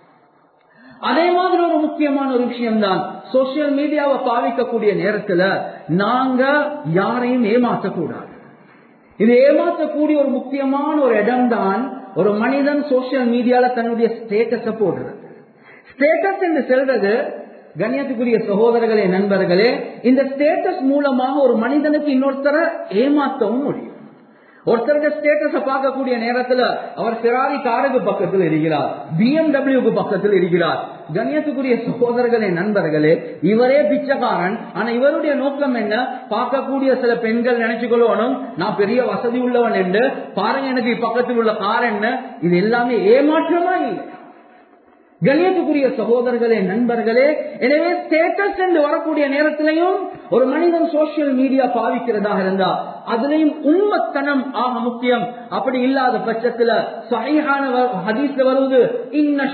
அதே மாதிரி ஒரு முக்கியமான ஒரு விஷயம் தான் சோசியல் மீடியாவை பாவிக்கக்கூடிய நேரத்துல நாங்க யாரையும் ஏமாற்றக்கூடாது இது ஏமாற்றக்கூடிய ஒரு முக்கியமான ஒரு இடம் தான் ஒரு மனிதன் சோசியல் மீடியால தன்னுடைய ஸ்டேட்டஸ போடுறது ஸ்டேட்டஸ் என்று செல்றது கண்ணியத்துக்குரிய சகோதரர்களே நண்பர்களே இந்த ஸ்டேட்டஸ் மூலமாக ஒரு மனிதனுக்கு இன்னொருத்தர ஏமாற்றவும் முடியும் ஒருத்தருடைய ஸ்டேட்டஸ பார்க்கக்கூடிய நேரத்துல அவர் பிராரி காருக்கு பக்கத்தில் இருக்கிறார் பிஎம்டபிள்யூக்கு பக்கத்தில் இருக்கிறார் கண்ணியத்துக்குரிய சகோதரர்களே நண்பர்களே இவரே பிச்சைக்காரன் ஆனா இவருடைய நோக்கம் என்ன பார்க்கக்கூடிய சில பெண்கள் நினைச்சு கொள்ளணும் நான் பெரிய வசதி உள்ளவன் என்று பாருங்க எனக்கு பக்கத்தில் உள்ள கார் என்ன இது எல்லாமே ஏமாற்றமா இல்லை கண்ணியத்துக்குரிய சகோதரர்களே நண்பர்களே எனவே ஸ்டேட்டஸ் என்று வரக்கூடிய நேரத்திலையும் ஒரு மனிதன் சோசியல் மீடியா பாவிக்கிறதாக இருந்தா அதுலயும் உண்மத்தனம் ஆக முக்கியம் அப்படி இல்லாத பட்சத்துல சகையான ஹதீஸ்ல வருவது இன்ன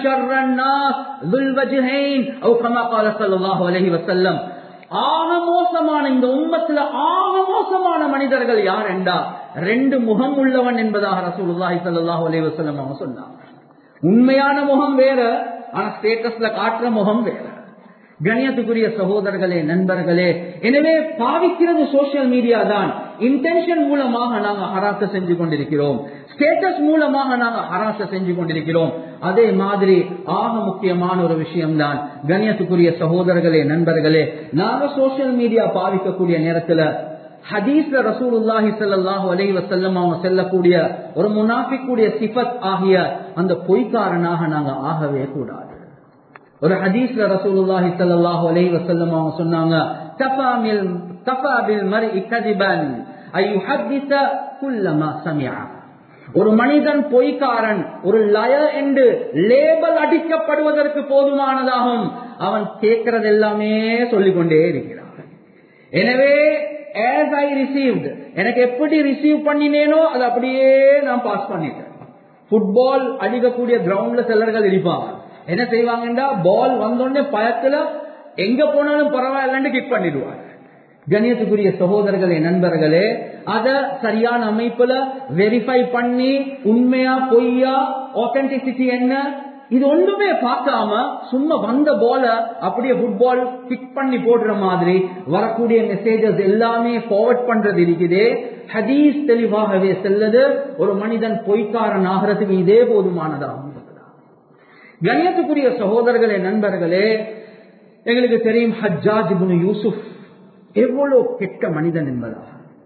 வசல்லம் ஆக மோசமான இந்த உண்மத்துல ஆக மோசமான மனிதர்கள் யார் என்றா ரெண்டு முகம் உள்ளவன் என்பதாக ரசூலுல்லாஹி ஸல்லல்லாஹு அலைஹி வஸல்லம் அவங்க சொன்னாங்க உண்மையான முகம் வேற ஆனா ஸ்டேட்டஸ்ல காட்டுற முகம் வேற கணியத்துக்குரிய சகோதரர்களே நண்பர்களே எனவே பாவிக்கிறது சோசியல் மீடியா தான் இன்டென்ஷன் மூலமாக நாங்க ஹராச செஞ்சு கொண்டிருக்கிறோம் ஸ்டேட்டஸ் மூலமாக நாங்க ஹராச செஞ்சு கொண்டிருக்கிறோம் அதே மாதிரி ஆக முக்கியமான ஒரு விஷயம் தான் கணியத்துக்குரிய சகோதரர்களே நண்பர்களே நாங்க சோசியல் மீடியா பாவிக்கக்கூடிய நேரத்துல ஹதீஸ்ல ரசூலுல்லாஹி ஸல்லல்லாஹு அலைஹி வஸல்லம் அவங்க செல்லக்கூடிய ஒரு முனாஃபிக்குடைய சிஃபத் ஆகிய அந்த பொய்க்காரனாக நாங்க ஆகவே கூடாது ஒரு ஹதீஸ்ல ரசூலுல்லாஹி ஸல்லல்லாஹு அலைஹி வஸல்லம் அவங்க சொன்னாங்க கஃபாமில் கஃபாபில் மர்இ கதிபன் ஐ யுஹத்திஸ குல்லமா சமிஅ ஒரு மனிதன் பொய்க்காரன் ஒரு லய என்று லேபல் அடிக்கப்படுவதற்கு போதுமானதாகும் அவன் கேட்கறது எல்லாமே சொல்லிக்கொண்டே இருக்கிறான் எனவே as I received எனக்கு எப்படி ரிசீவ் பண்ணினேனோ அது அப்படியே நான் பாஸ் பண்ணிட்டேன் ஃபுட்பால் அடிக்கக்கூடிய கிரவுண்ட்ல சிலர்கள் இருப்பாங்க என்ன செய்வாங்கன்றா பால் வந்தோடனே பயத்துல எங்க போனாலும் பரவாயில்லன்னு கிக் பண்ணிடுவாங்க கணியத்துக்குரிய சகோதரர்களே நண்பர்களே அத சரியான அமைப்புல வெரிஃபை பண்ணி உண்மையா பொய்யா ஆத்தென்டிசிட்டி என்ன இது ஒன்றுமே பார்க்காம சும்மா வந்த போல அப்படியே ஃபுட்பால் பிக் பண்ணி போடுற மாதிரி வரக்கூடிய மெசேஜஸ் எல்லாமே ஃபார்வர்ட் பண்றது இருக்குதே ஹதீஸ் தெளிவாகவே செல்லது ஒரு மனிதன் பொய்க்காரன் ஆகிறதுக்கு இதே போதுமானதாகும் கணியத்துக்குரிய சகோதரர்களே நண்பர்களே எங்களுக்கு தெரியும் ஹஜ்ஜாஜ் இப்னு யூசுப் எவ்வளவு கெட்ட மனிதன் என்பதாக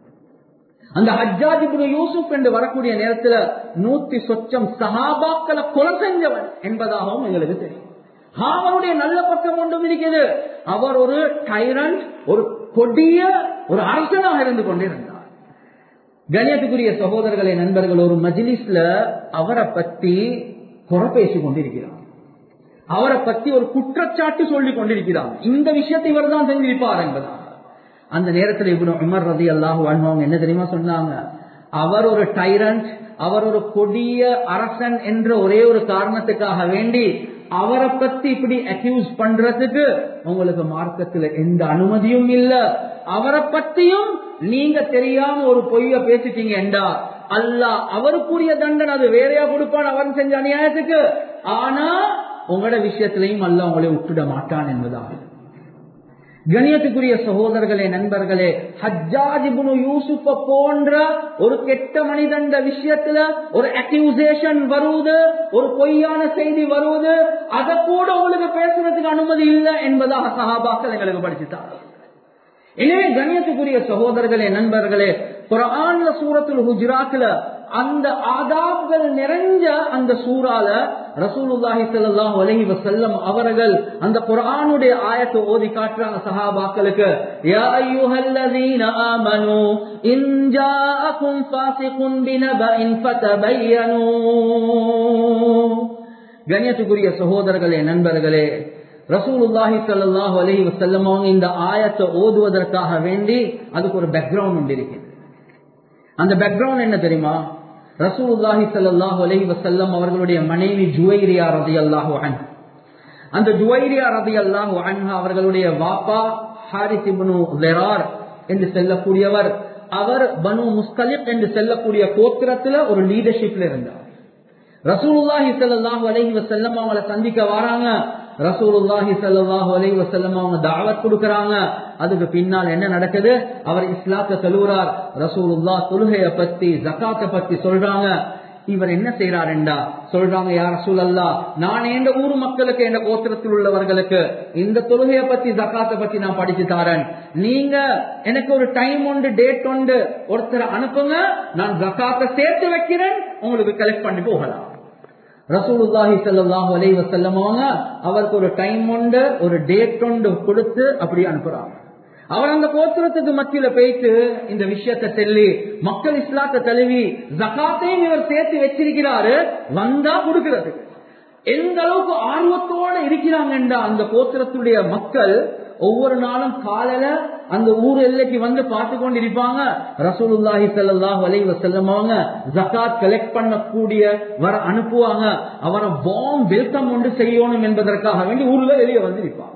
அந்த ஹஜ்ஜாஜ் இப்னு யூசுப் என்று வரக்கூடிய நேரத்துல நூத்தி சொச்சம் சஹாபாக்களை கொலை செஞ்சவன் என்பதாகவும் எங்களுக்கு தெரியும் அவருடைய நல்ல பக்கம் ஒன்றும் இருக்கிறது அவர் ஒரு டைரண்ட் ஒரு கொடிய ஒரு அரசனாக இருந்து கொண்டிருந்தார் கணியத்துக்குரிய சகோதரர்களே நண்பர்கள் ஒரு மஜிலிஸ்ல அவரை பத்தி குறை பேசிக் கொண்டிருக்கிறார் அவரை பத்தி ஒரு குற்றச்சாட்டு சொல்லிக் கொண்டிருக்கிறார் இந்த விஷயத்தை இவர் தான் செஞ்சிருப்பார் என்பதாக அந்த நேரத்தில் இவ்வளவு உமர் ரதி அல்லாஹு அவங்க என்ன தெரியுமா சொன்னாங்க அவர் ஒரு டைரண்ட் அவர் ஒரு கொடிய அரசன் என்ற ஒரே ஒரு காரணத்துக்காக வேண்டி அவரை பத்தி இப்படி அக்யூஸ் பண்றதுக்கு உங்களுக்கு மார்க்கத்துல எந்த அனுமதியும் இல்ல அவரை பத்தியும் நீங்க தெரியாம ஒரு பொய்ய பேசிட்டீங்க என்றா அல்ல அவருக்குரிய தண்டனை அது வேறையா கொடுப்பான் அவர் செஞ்ச அநியாயத்துக்கு ஆனா உங்களோட விஷயத்திலையும் அல்ல உங்களை விட்டுட மாட்டான் என்பதாக கணியத்துக்குரிய சகோதரர்களே நண்பர்களே ஹஜ்ஜாஜ் இப்னு யூசுஃப போன்ற ஒரு கெட்ட மனிதண்ட விஷயத்துல ஒரு அக்யூசேஷன் வருவது ஒரு பொய்யான செய்தி வருவது அதை கூட உங்களுக்கு பேசுறதுக்கு அனுமதி இல்லை என்பதாக சஹாபாக்கள் எங்களுக்கு படிச்சுட்டாங்க எனவே கண்ணியத்துக்குரிய சகோதரர்களே நண்பர்களே குரான்ல சூரத்துல் ஹுஜ்ராத்ல அந்த ஆதாப்கள் நிறைஞ்ச அந்த சூறால ரசூலுல்லாஹி ஸல்லல்லாஹு அலைஹி வஸல்லம் அவர்கள் அந்த குர்ஆனுடைய ஆயத்தை ஓதி காட்டுறாங்க சஹாபாக்களுக்கு யா அய்யுஹல்லதீன ஆமனூ இன் ஜாஅக்கும் ஃபாஸிகுன் பினபஇன் ஃபதபையனூ கண்ணியத்துக்குரிய சகோதரர்களே நண்பர்களே ரசூலுல்லாஹி ஸல்லல்லாஹு அலைஹி வஸல்லம் அவங்க இந்த ஆயத்தை ஓதுவதற்காக வேண்டி அதுக்கு ஒரு பேக்ரவுண்ட் உண்டு இருக்குது அந்த பேக்ரவுண்ட் என்ன தெரியுமா ரசூலுல்லாஹி ஸல்லல்லாஹு அலைஹி வஸல்லம் அவர்களுடைய மனைவி ஜுவைரியா ரலியல்லாஹு அன்ஹா அந்த ஜுவைரியா ரலியல்லாஹு அன்ஹா அவர்களுடைய வாப்பா ஹாரிஸ் இப்னு ஸிரார் என்று செல்லக்கூடியவர் அவர் பனு முஸ்தலிக் என்று செல்லக்கூடிய கோத்திரத்துல ஒரு லீடர்ஷிப்ல இருந்தார் ரசூலுல்லாஹி ஸல்லல்லாஹு அலைஹி வஸல்லம் அவங்கள சந்திக்க வராங்க ரசூலுல்லாஹி ஸல்லல்லாஹு அலைஹி வஸல்லம் அவங்க தாவத் கொடுக்கறாங்க அதுக்கு பின்னால் என்ன நடக்குது அவர் இஸ்லாத்தை தழுவுறார் ரசூலுல்லாஹ் தொழுகைய பத்தி ஜகாத்தை பத்தி சொல்றாங்க இவர் என்ன செய்யறாருண்டா சொல்றாங்க யார் ரசூலல்லா நான் எந்த ஊர் மக்களுக்கு எந்த கோத்திரத்தில் உள்ளவர்களுக்கு இந்த தொழுகைய பத்தி ஜக்காத்தை பத்தி நான் படிச்சு தாரேன் நீங்க எனக்கு ஒரு டைம் உண்டு டேட் உண்டு ஒருத்தரை அனுப்புங்க நான் ஜக்காத்தை சேர்த்து வைக்கிறேன் உங்களுக்கு கலெக்ட் பண்ணி போகலாம் ரசூலுல்லாஹி ஸல்லல்லாஹு அலைஹி வஸல்லம் அவங்க அவருக்கு ஒரு டைம் உண்டு ஒரு டேட் உண்டு கொடுத்து அப்படி அனுப்புறாங்க அவர் அந்த கோத்திரத்துக்கு மத்தியில போயிட்டு இந்த விஷயத்தை சொல்லி மக்கள் இஸ்லாத்தை தழுவி ஜகாத்தையும் இவர் சேர்த்து வச்சிருக்கிறாரு வந்தா கொடுக்கிறது எந்த அளவுக்கு ஆர்வத்தோட இருக்கிறாங்கன்றா அந்த கோத்திரத்துடைய மக்கள் ஒவ்வொரு நாளும் காலையில அந்த ஊர் எல்லைக்கு வந்து பார்த்து கொண்டு இருப்பாங்க ரசூலுல்லாஹி ஸல்லல்லாஹு அலைஹி வஸல்லம் அவங்க ஜகாத் கலெக்ட் பண்ணக்கூடிய வர அனுப்புவாங்க அவரை வார்ம் வெல்கம் ஒன்று செய்யணும் என்பதற்காக வேண்டி ஊர்ல வெளியே வந்து இருப்பாங்க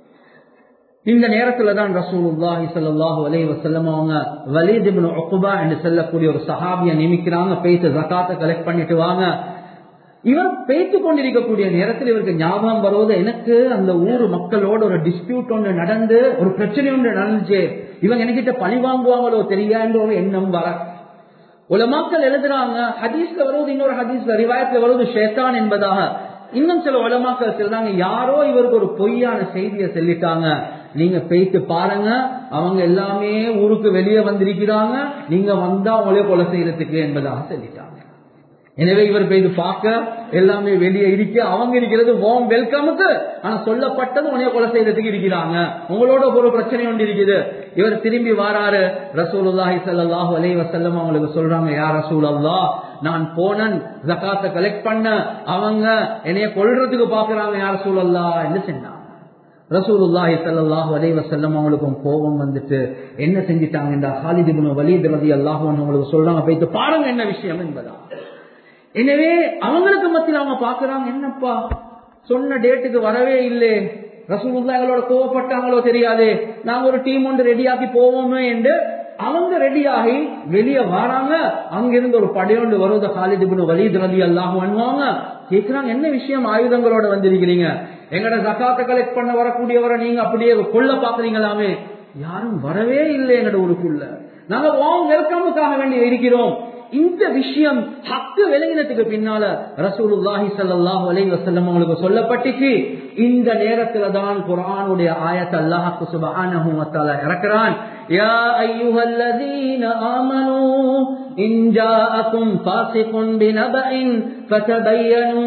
இந்த நேரத்துல தான் ரசூலுல்லாஹி ஸல்லல்லாஹு அலைஹி வஸல்லம் அவங்க வலீத் இப்னு உக்பா என்று சொல்லக்கூடிய ஒரு சஹாபியை நியமிக்கிறாங்க பேய்த்து ஜகாத்தை கலெக்ட் பண்ணிட்டு வாங்க இவர் பேய்த்து கொண்டிருக்கக்கூடிய நேரத்தில் இவருக்கு ஞாபகம் வருவது எனக்கு அந்த ஊர் மக்களோட ஒரு டிஸ்பியூட் ஒன்று நடந்து ஒரு பிரச்சனை ஒன்று நடந்துச்சு இவங்க என்கிட்ட பழி வாங்குவாங்களோ தெரியான்ற ஒரு எண்ணம் வர உலமாக்கள் எழுதுறாங்க ஹதீஸ்ல வருவது இன்னொரு ஹதீஸ்ல ரிவாயத்துல வருவது ஷேத்தான் என்பதாக இன்னும் சில உலமாக்கள் சொல்றாங்க யாரோ இவருக்கு ஒரு பொய்யான செய்தியை சொல்லிட்டாங்க நீங்க போயிட்டு பாருங்க அவங்க எல்லாமே ஊருக்கு வெளியே வந்திருக்கிறாங்க நீங்க வந்தா அவங்களே கொலை செய்யறதுக்கு என்பதாக சொல்லிட்டாங்க எனவே இவர் போய் பார்க்க எல்லாமே வெளியே இருக்க அவங்க இருக்கிறது ஓம் வெல்கமுக்கு ஆனா சொல்லப்பட்டது உனைய கொலை செய்யறதுக்கு இருக்கிறாங்க உங்களோட ஒரு பிரச்சனை ஒன்று இருக்குது இவர் திரும்பி வாராரு ரசூலுல்லாஹி ஸல்லல்லாஹு அலைஹி வஸல்லம் அவங்களுக்கு சொல்றாங்க யா ரசூலல்லாஹ் நான் போனன் ஜகாத்தை கலெக்ட் பண்ண அவங்க என்னைய கொல்றதுக்கு பாக்குறாங்க யா ரசூலல்லாஹ் என்று சொன்னாங்க ரசூலுல்லாஹி ஸல்லல்லாஹு அலைஹி வஸல்லம் அவங்களுக்கும் கோபம் வந்துட்டு என்ன செஞ்சிட்டாங்கன்றா ஹாலித் இப்னு வலீத் ரலியல்லாஹு அன்ஹு அவங்களுக்கு சொல்றாங்க போயிட்டு பாருங்க என்ன விஷயம் என்பதா எனவே அவங்களுக்கு மத்தியில் அவங்க பாக்குறாங்க என்னப்பா சொன்ன டேட்டுக்கு வரவே இல்லை ரசூலுல்லா எங்களோட கோவப்பட்டாங்களோ தெரியாது நாங்க ஒரு டீம் ஒன்று ரெடியாக்கி போவோமே என்று அவங்க ரெடியாகி வெளியே வராங்க அங்கிருந்து ஒரு படையொண்டு வருவது ஹாலித் இப்னு வலீத் ரலி அல்லாஹ் பண்ணுவாங்க கேக்குறாங்க என்ன விஷயம் ஆயுதங்களோட வந்திருக்கிறீங்க எங்கட ஜக்காத்தை கலெக்ட் பண்ண வரக்கூடியவரை நீங்க அப்படியே கொல்ல பாக்குறீங்களாமே யாரும் வரவே இல்லை எங்கட ஊருக்குள்ள நாங்க வாங்க வெல்கமுக்காக வேண்டி இருக்கிறோம் இந்த விஷயம் ஹக்கு விளங்கினத்துக்கு பின்னால ரசூலுல்லாஹி ஸல்லல்லாஹு அலைஹி வஸல்லம் உங்களுக்கு சொல்லப்பட்டுச்சு இந்த நேரத்துல தான் குர்ஆனுடைய ஆயத் அல்லாஹ் சுப்ஹானஹு வ தஆலா இறக்குறான் யா அய்யுஹல்லதீன ஆமனூ இன் ஜாஅக்கும் ஃபாஸிகுன் பினபஇன் ஃபதபையனூ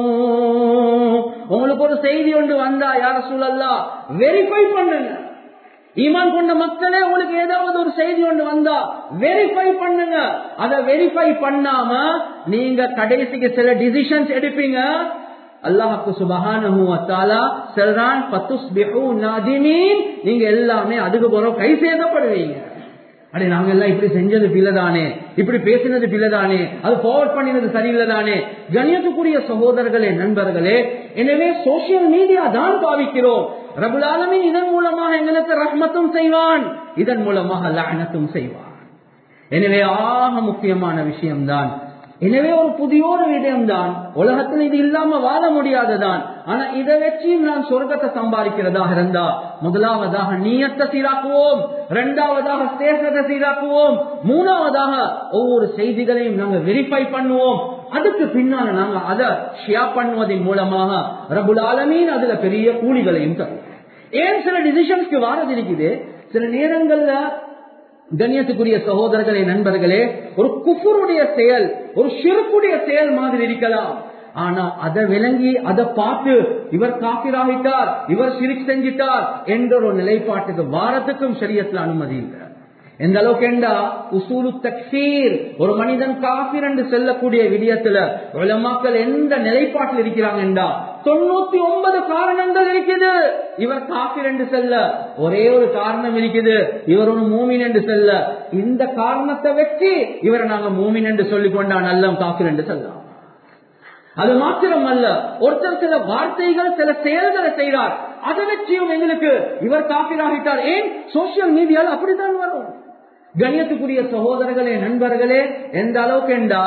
உங்களுக்கு ஒரு செய்தி ஒன்று வந்தா யா ரசூலல்லாஹ் வெரிஃபை பண்ணுங்க ஈமான் கொண்ட மக்களே உங்களுக்கு ஏதாவது ஒரு செய்தி ஒன்று வந்தா வெரிஃபை பண்ணுங்க அதை வெரிஃபை பண்ணாம நீங்க கடைசிக்கு சில டிசிஷன்ஸ் எடுப்பீங்க அல்லாஹுக்கு சுபஹானஹு வத்தாலா செல்றான் பத்துஸ்பிஹு நாதிமீன் நீங்க எல்லாமே அதுக்கு போறோம் கை சேதப்படுவீங்க அடே நாங்க எல்லாம் இப்படி செஞ்சது பிள்ளைதானே இப்படி பேசினது பிள்ளைதானே அது ஃபார்வர்ட் பண்ணினது சரியில்லைதானே கணியத்துக்குரிய சகோதரர்களே நண்பர்களே எனவே சோசியல் மீடியா தான் பாவிக்கிறோம் ரபுலாலமின் இதன் மூலமாக எங்களுக்கு ரஹ்மத்தும் செய்வான் இதன் மூலமாக லஅனத்தும் செய்வான் எனவே ஆக முக்கியமான விஷயம்தான் எனவே ஒரு புதிய ஒரு விடயம்தான் உலகத்தில் இது இல்லாம வாழ முடியாதுதான் ஆனா இதை வச்சு நான் சொர்க்கத்தை சம்பாதிக்கிறதாக இருந்தா முதலாவதாக நீயத்தை சீராக்குவோம் இரண்டாவதாக ஸ்டேஷத்தை சீராக்குவோம் மூணாவதாக ஒவ்வொரு செய்திகளையும் நாங்க வெரிஃபை பண்ணுவோம் அதுக்கு பின்னால நாங்க அதை ஷேர் பண்ணுவதன் மூலமாக ரபுல் ஆலமீன் அதுல பெரிய கூலிகளையும் தரும் ஏன் சில டிசிஷன்ஸ்க்கு வாரது இருக்குது சில நேரங்கள்ல கண்ணியத்துக்குரிய சகோதரர்களே நண்பர்களே ஒரு குஃபருடைய செயல் ஒரு சிறுக்குடைய செயல் மாதிரி இருக்கலாம் ஆனா அதை விளங்கி அதை பார்த்து இவர் காப்பிராகிட்டார் இவர் சிரிக் செஞ்சிட்டார் என்ற ஒரு நிலைப்பாட்டுக்கு வாரத்துக்கும் சரியத்துல அனுமதி இல்லை எந்த அளவுக்கு என்றா உசூலு தக்சீர் ஒரு மனிதன் காபிர் என்று செல்லக்கூடிய விடயத்துல உலமாக்கள் எந்த நிலைப்பாட்டில் இருக்கிறாங்க என்றா தொண்ணூத்தி ஒன்பது காரணங்கள் இருக்குது இவர் காபிர் என்று செல்ல ஒரே ஒரு காரணம் இருக்குது இவர் ஒரு மூமின் என்று செல்ல இந்த காரணத்தை வச்சு இவரை நாங்க மூமின் என்று சொல்லிக் கொண்டா நல்ல காபிர் என்று செல்லலாம் அது மாத்திரம் அல்ல ஒருத்தர் சில வார்த்தைகள் சில செயல்களை செய்கிறார் அதை வச்சியும் எங்களுக்கு இவர் காப்பிராகிட்டார் ஏன் சோசியல் மீடியால அப்படித்தான் வரும் கண்ணியத்துக்குரிய சகோதரர்களே நண்பர்களே எந்த அளவுக்கு என்றா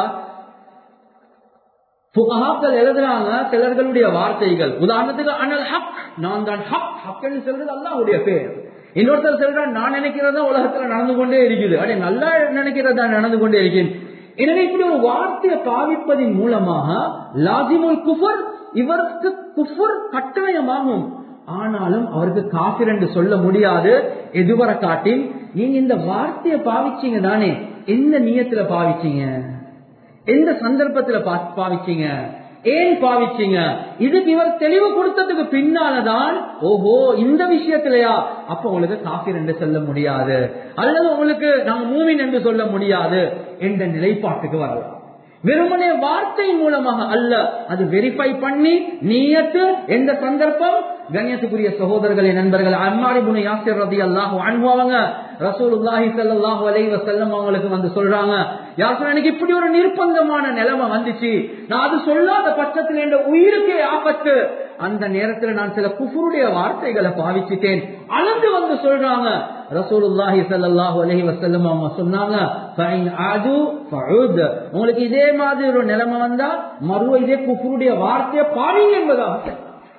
புகாக்கள் எழுதுறாங்க சிலர்களுடைய வார்த்தைகள் உதாரணத்துக்கு அனல் ஹக் நான் தான் ஹக் ஹக்னு சொல்றது அல்லாவுடைய பேர் இன்னொருத்தர் சொல்றான் நான் நினைக்கிறதா உலகத்துல நடந்து கொண்டே இருக்குது அடே நல்லா நினைக்கிறதா நடந்து கொண்டே இருக்கேன் எனவே இப்படி ஒரு வார்த்தையை பாவிப்பதன் மூலமாக லாசிமுல் குஃபர் இவருக்கு குஃபர் கட்டாயமாகும் ஆனாலும் அவருக்கு காபிர் என்று சொல்ல முடியாது எதுவரை காட்டி நீங்க இந்த வார்த்தையை பாவிச்சீங்க தானே எந்த நியத்துல பாவிச்சீங்க எந்த சந்தர்ப்பத்துல பாவிச்சீங்க ஏன் பாவிச்சீங்க இதுக்கு இவர் தெளிவு கொடுத்ததுக்கு பின்னாலதான் ஓஹோ இந்த விஷயத்திலயா அப்ப உங்களுக்கு காபிர் என்று சொல்ல முடியாது அல்லது உங்களுக்கு நாங்க மூமின் என்று சொல்ல முடியாது என்ற நிலைப்பாட்டுக்கு வரலாம் வெறுமனே வார்த்தை மூலமாக அல்ல அது வெரிஃபை பண்ணி நீயத்து எந்த சந்தர்ப்பம் கண்ணியத்துக்குரிய சகோதரர்களே நண்பர்கள் அம்மாரிபுன யாசிர் ரதி அல்லாஹு அனுபவங்க ரசூலுல்லாஹி ஸல்லல்லாஹு அலைஹி வஸல்லம் அவங்களுக்கு வந்து சொல்றாங்க யார் எனக்கு இப்படி ஒரு நிர்பந்தமான நிலைமை வந்துச்சு நான் அது சொல்லாத பட்சத்தில் என்ற உயிருக்கே ஆபத்து அந்த நேரத்தில் நான் சில குஃபுருடைய வார்த்தைகளை பாவிச்சிட்டேன் அளந்து வந்து சொல்றாங்க ரசூலுல்லாஹி ஸல்லல்லாஹு அலைஹி வஸல்லம் அவங்க சொன்னாங்க ஃபைன் அது ஃபஉத் உங்களுக்கு இதே மாதிரி ஒரு நிலைமை வந்தா மறுவ இதே குஃபுருடைய வார்த்தையை பாருங்க என்பதாக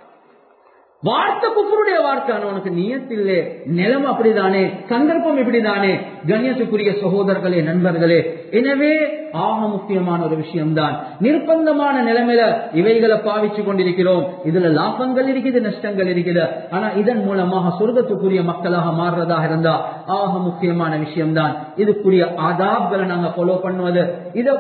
வார்த்தை குஃபருடைய வார்த்தை உனக்கு நியத்தில்லே நிலம் அப்படிதானே சந்தர்ப்பம் இப்படிதானே கண்ணியத்துக்குரிய சகோதரர்களே நண்பர்களே எனவே ஆக முக்கியமான ஒரு விஷயம்தான் நிர்பந்தமான நிலைமையில இவைகளை பாவிச்சு கொண்டிருக்கிறோம் இதுல லாபங்கள் இருக்குது நஷ்டங்கள் இருக்குது ஆனா இதன் மூலமாக சொர்க்கத்துக்குரிய மக்களாக மாறுறதாக இருந்தா ஆக முக்கியமான விஷயம்தான் இதுக்குரிய ஆதாப்களை நாங்க ஃபாலோ பண்ணுவது இத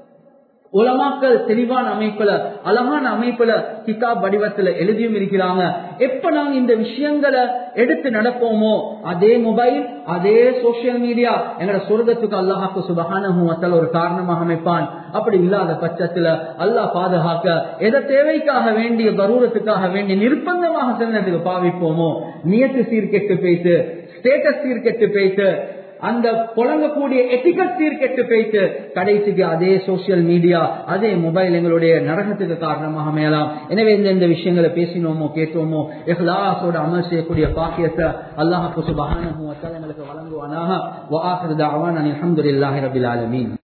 உலமாக்கள் தெளிவான அமைப்புல அழகான அமைப்புல கிதாப் வடிவத்துல எழுதியும் இருக்கிறாங்க எப்ப நாங்க இந்த விஷயங்களை எடுத்து நடப்போமோ அதே மொபைல் அதே சோசியல் மீடியா எங்களோட சொர்க்கத்துக்கு அல்லாஹாக்கு சுபகான ஒரு காரணமாக அமைப்பான் அப்படி இல்லாத பட்சத்துல அல்லாஹ் பாதுகாக்க எதை தேவைக்காக வேண்டிய கரூரத்துக்காக வேண்டிய நிர்பந்தமாக செல்றதுக்கு பாவிப்போமோ நியத்து சீர்கெட்டு போய்த்து ஸ்டேட்டஸ் சீர்கெட்டு போய்த்து அந்த புழங்கக்கூடிய எத்திகட் சீர்கெட்டு போயிட்டு கடைசிக்கு அதே சோசியல் மீடியா அதே மொபைல் எங்களுடைய நரகத்துக்கு காரணமாக மேலாம் எனவே இந்த விஷயங்களை பேசினோமோ கேட்டோமோ இஹ்லாசோட அமல் செய்யக்கூடிய பாக்கியத்தை அல்லாஹ் சுபஹானஹு வ தஆலா எங்களுக்கு வழங்குவானாக வ ஆகிரு தஅவானா அல்ஹம்துலில்லாஹி ரப்பில் ஆலமீன்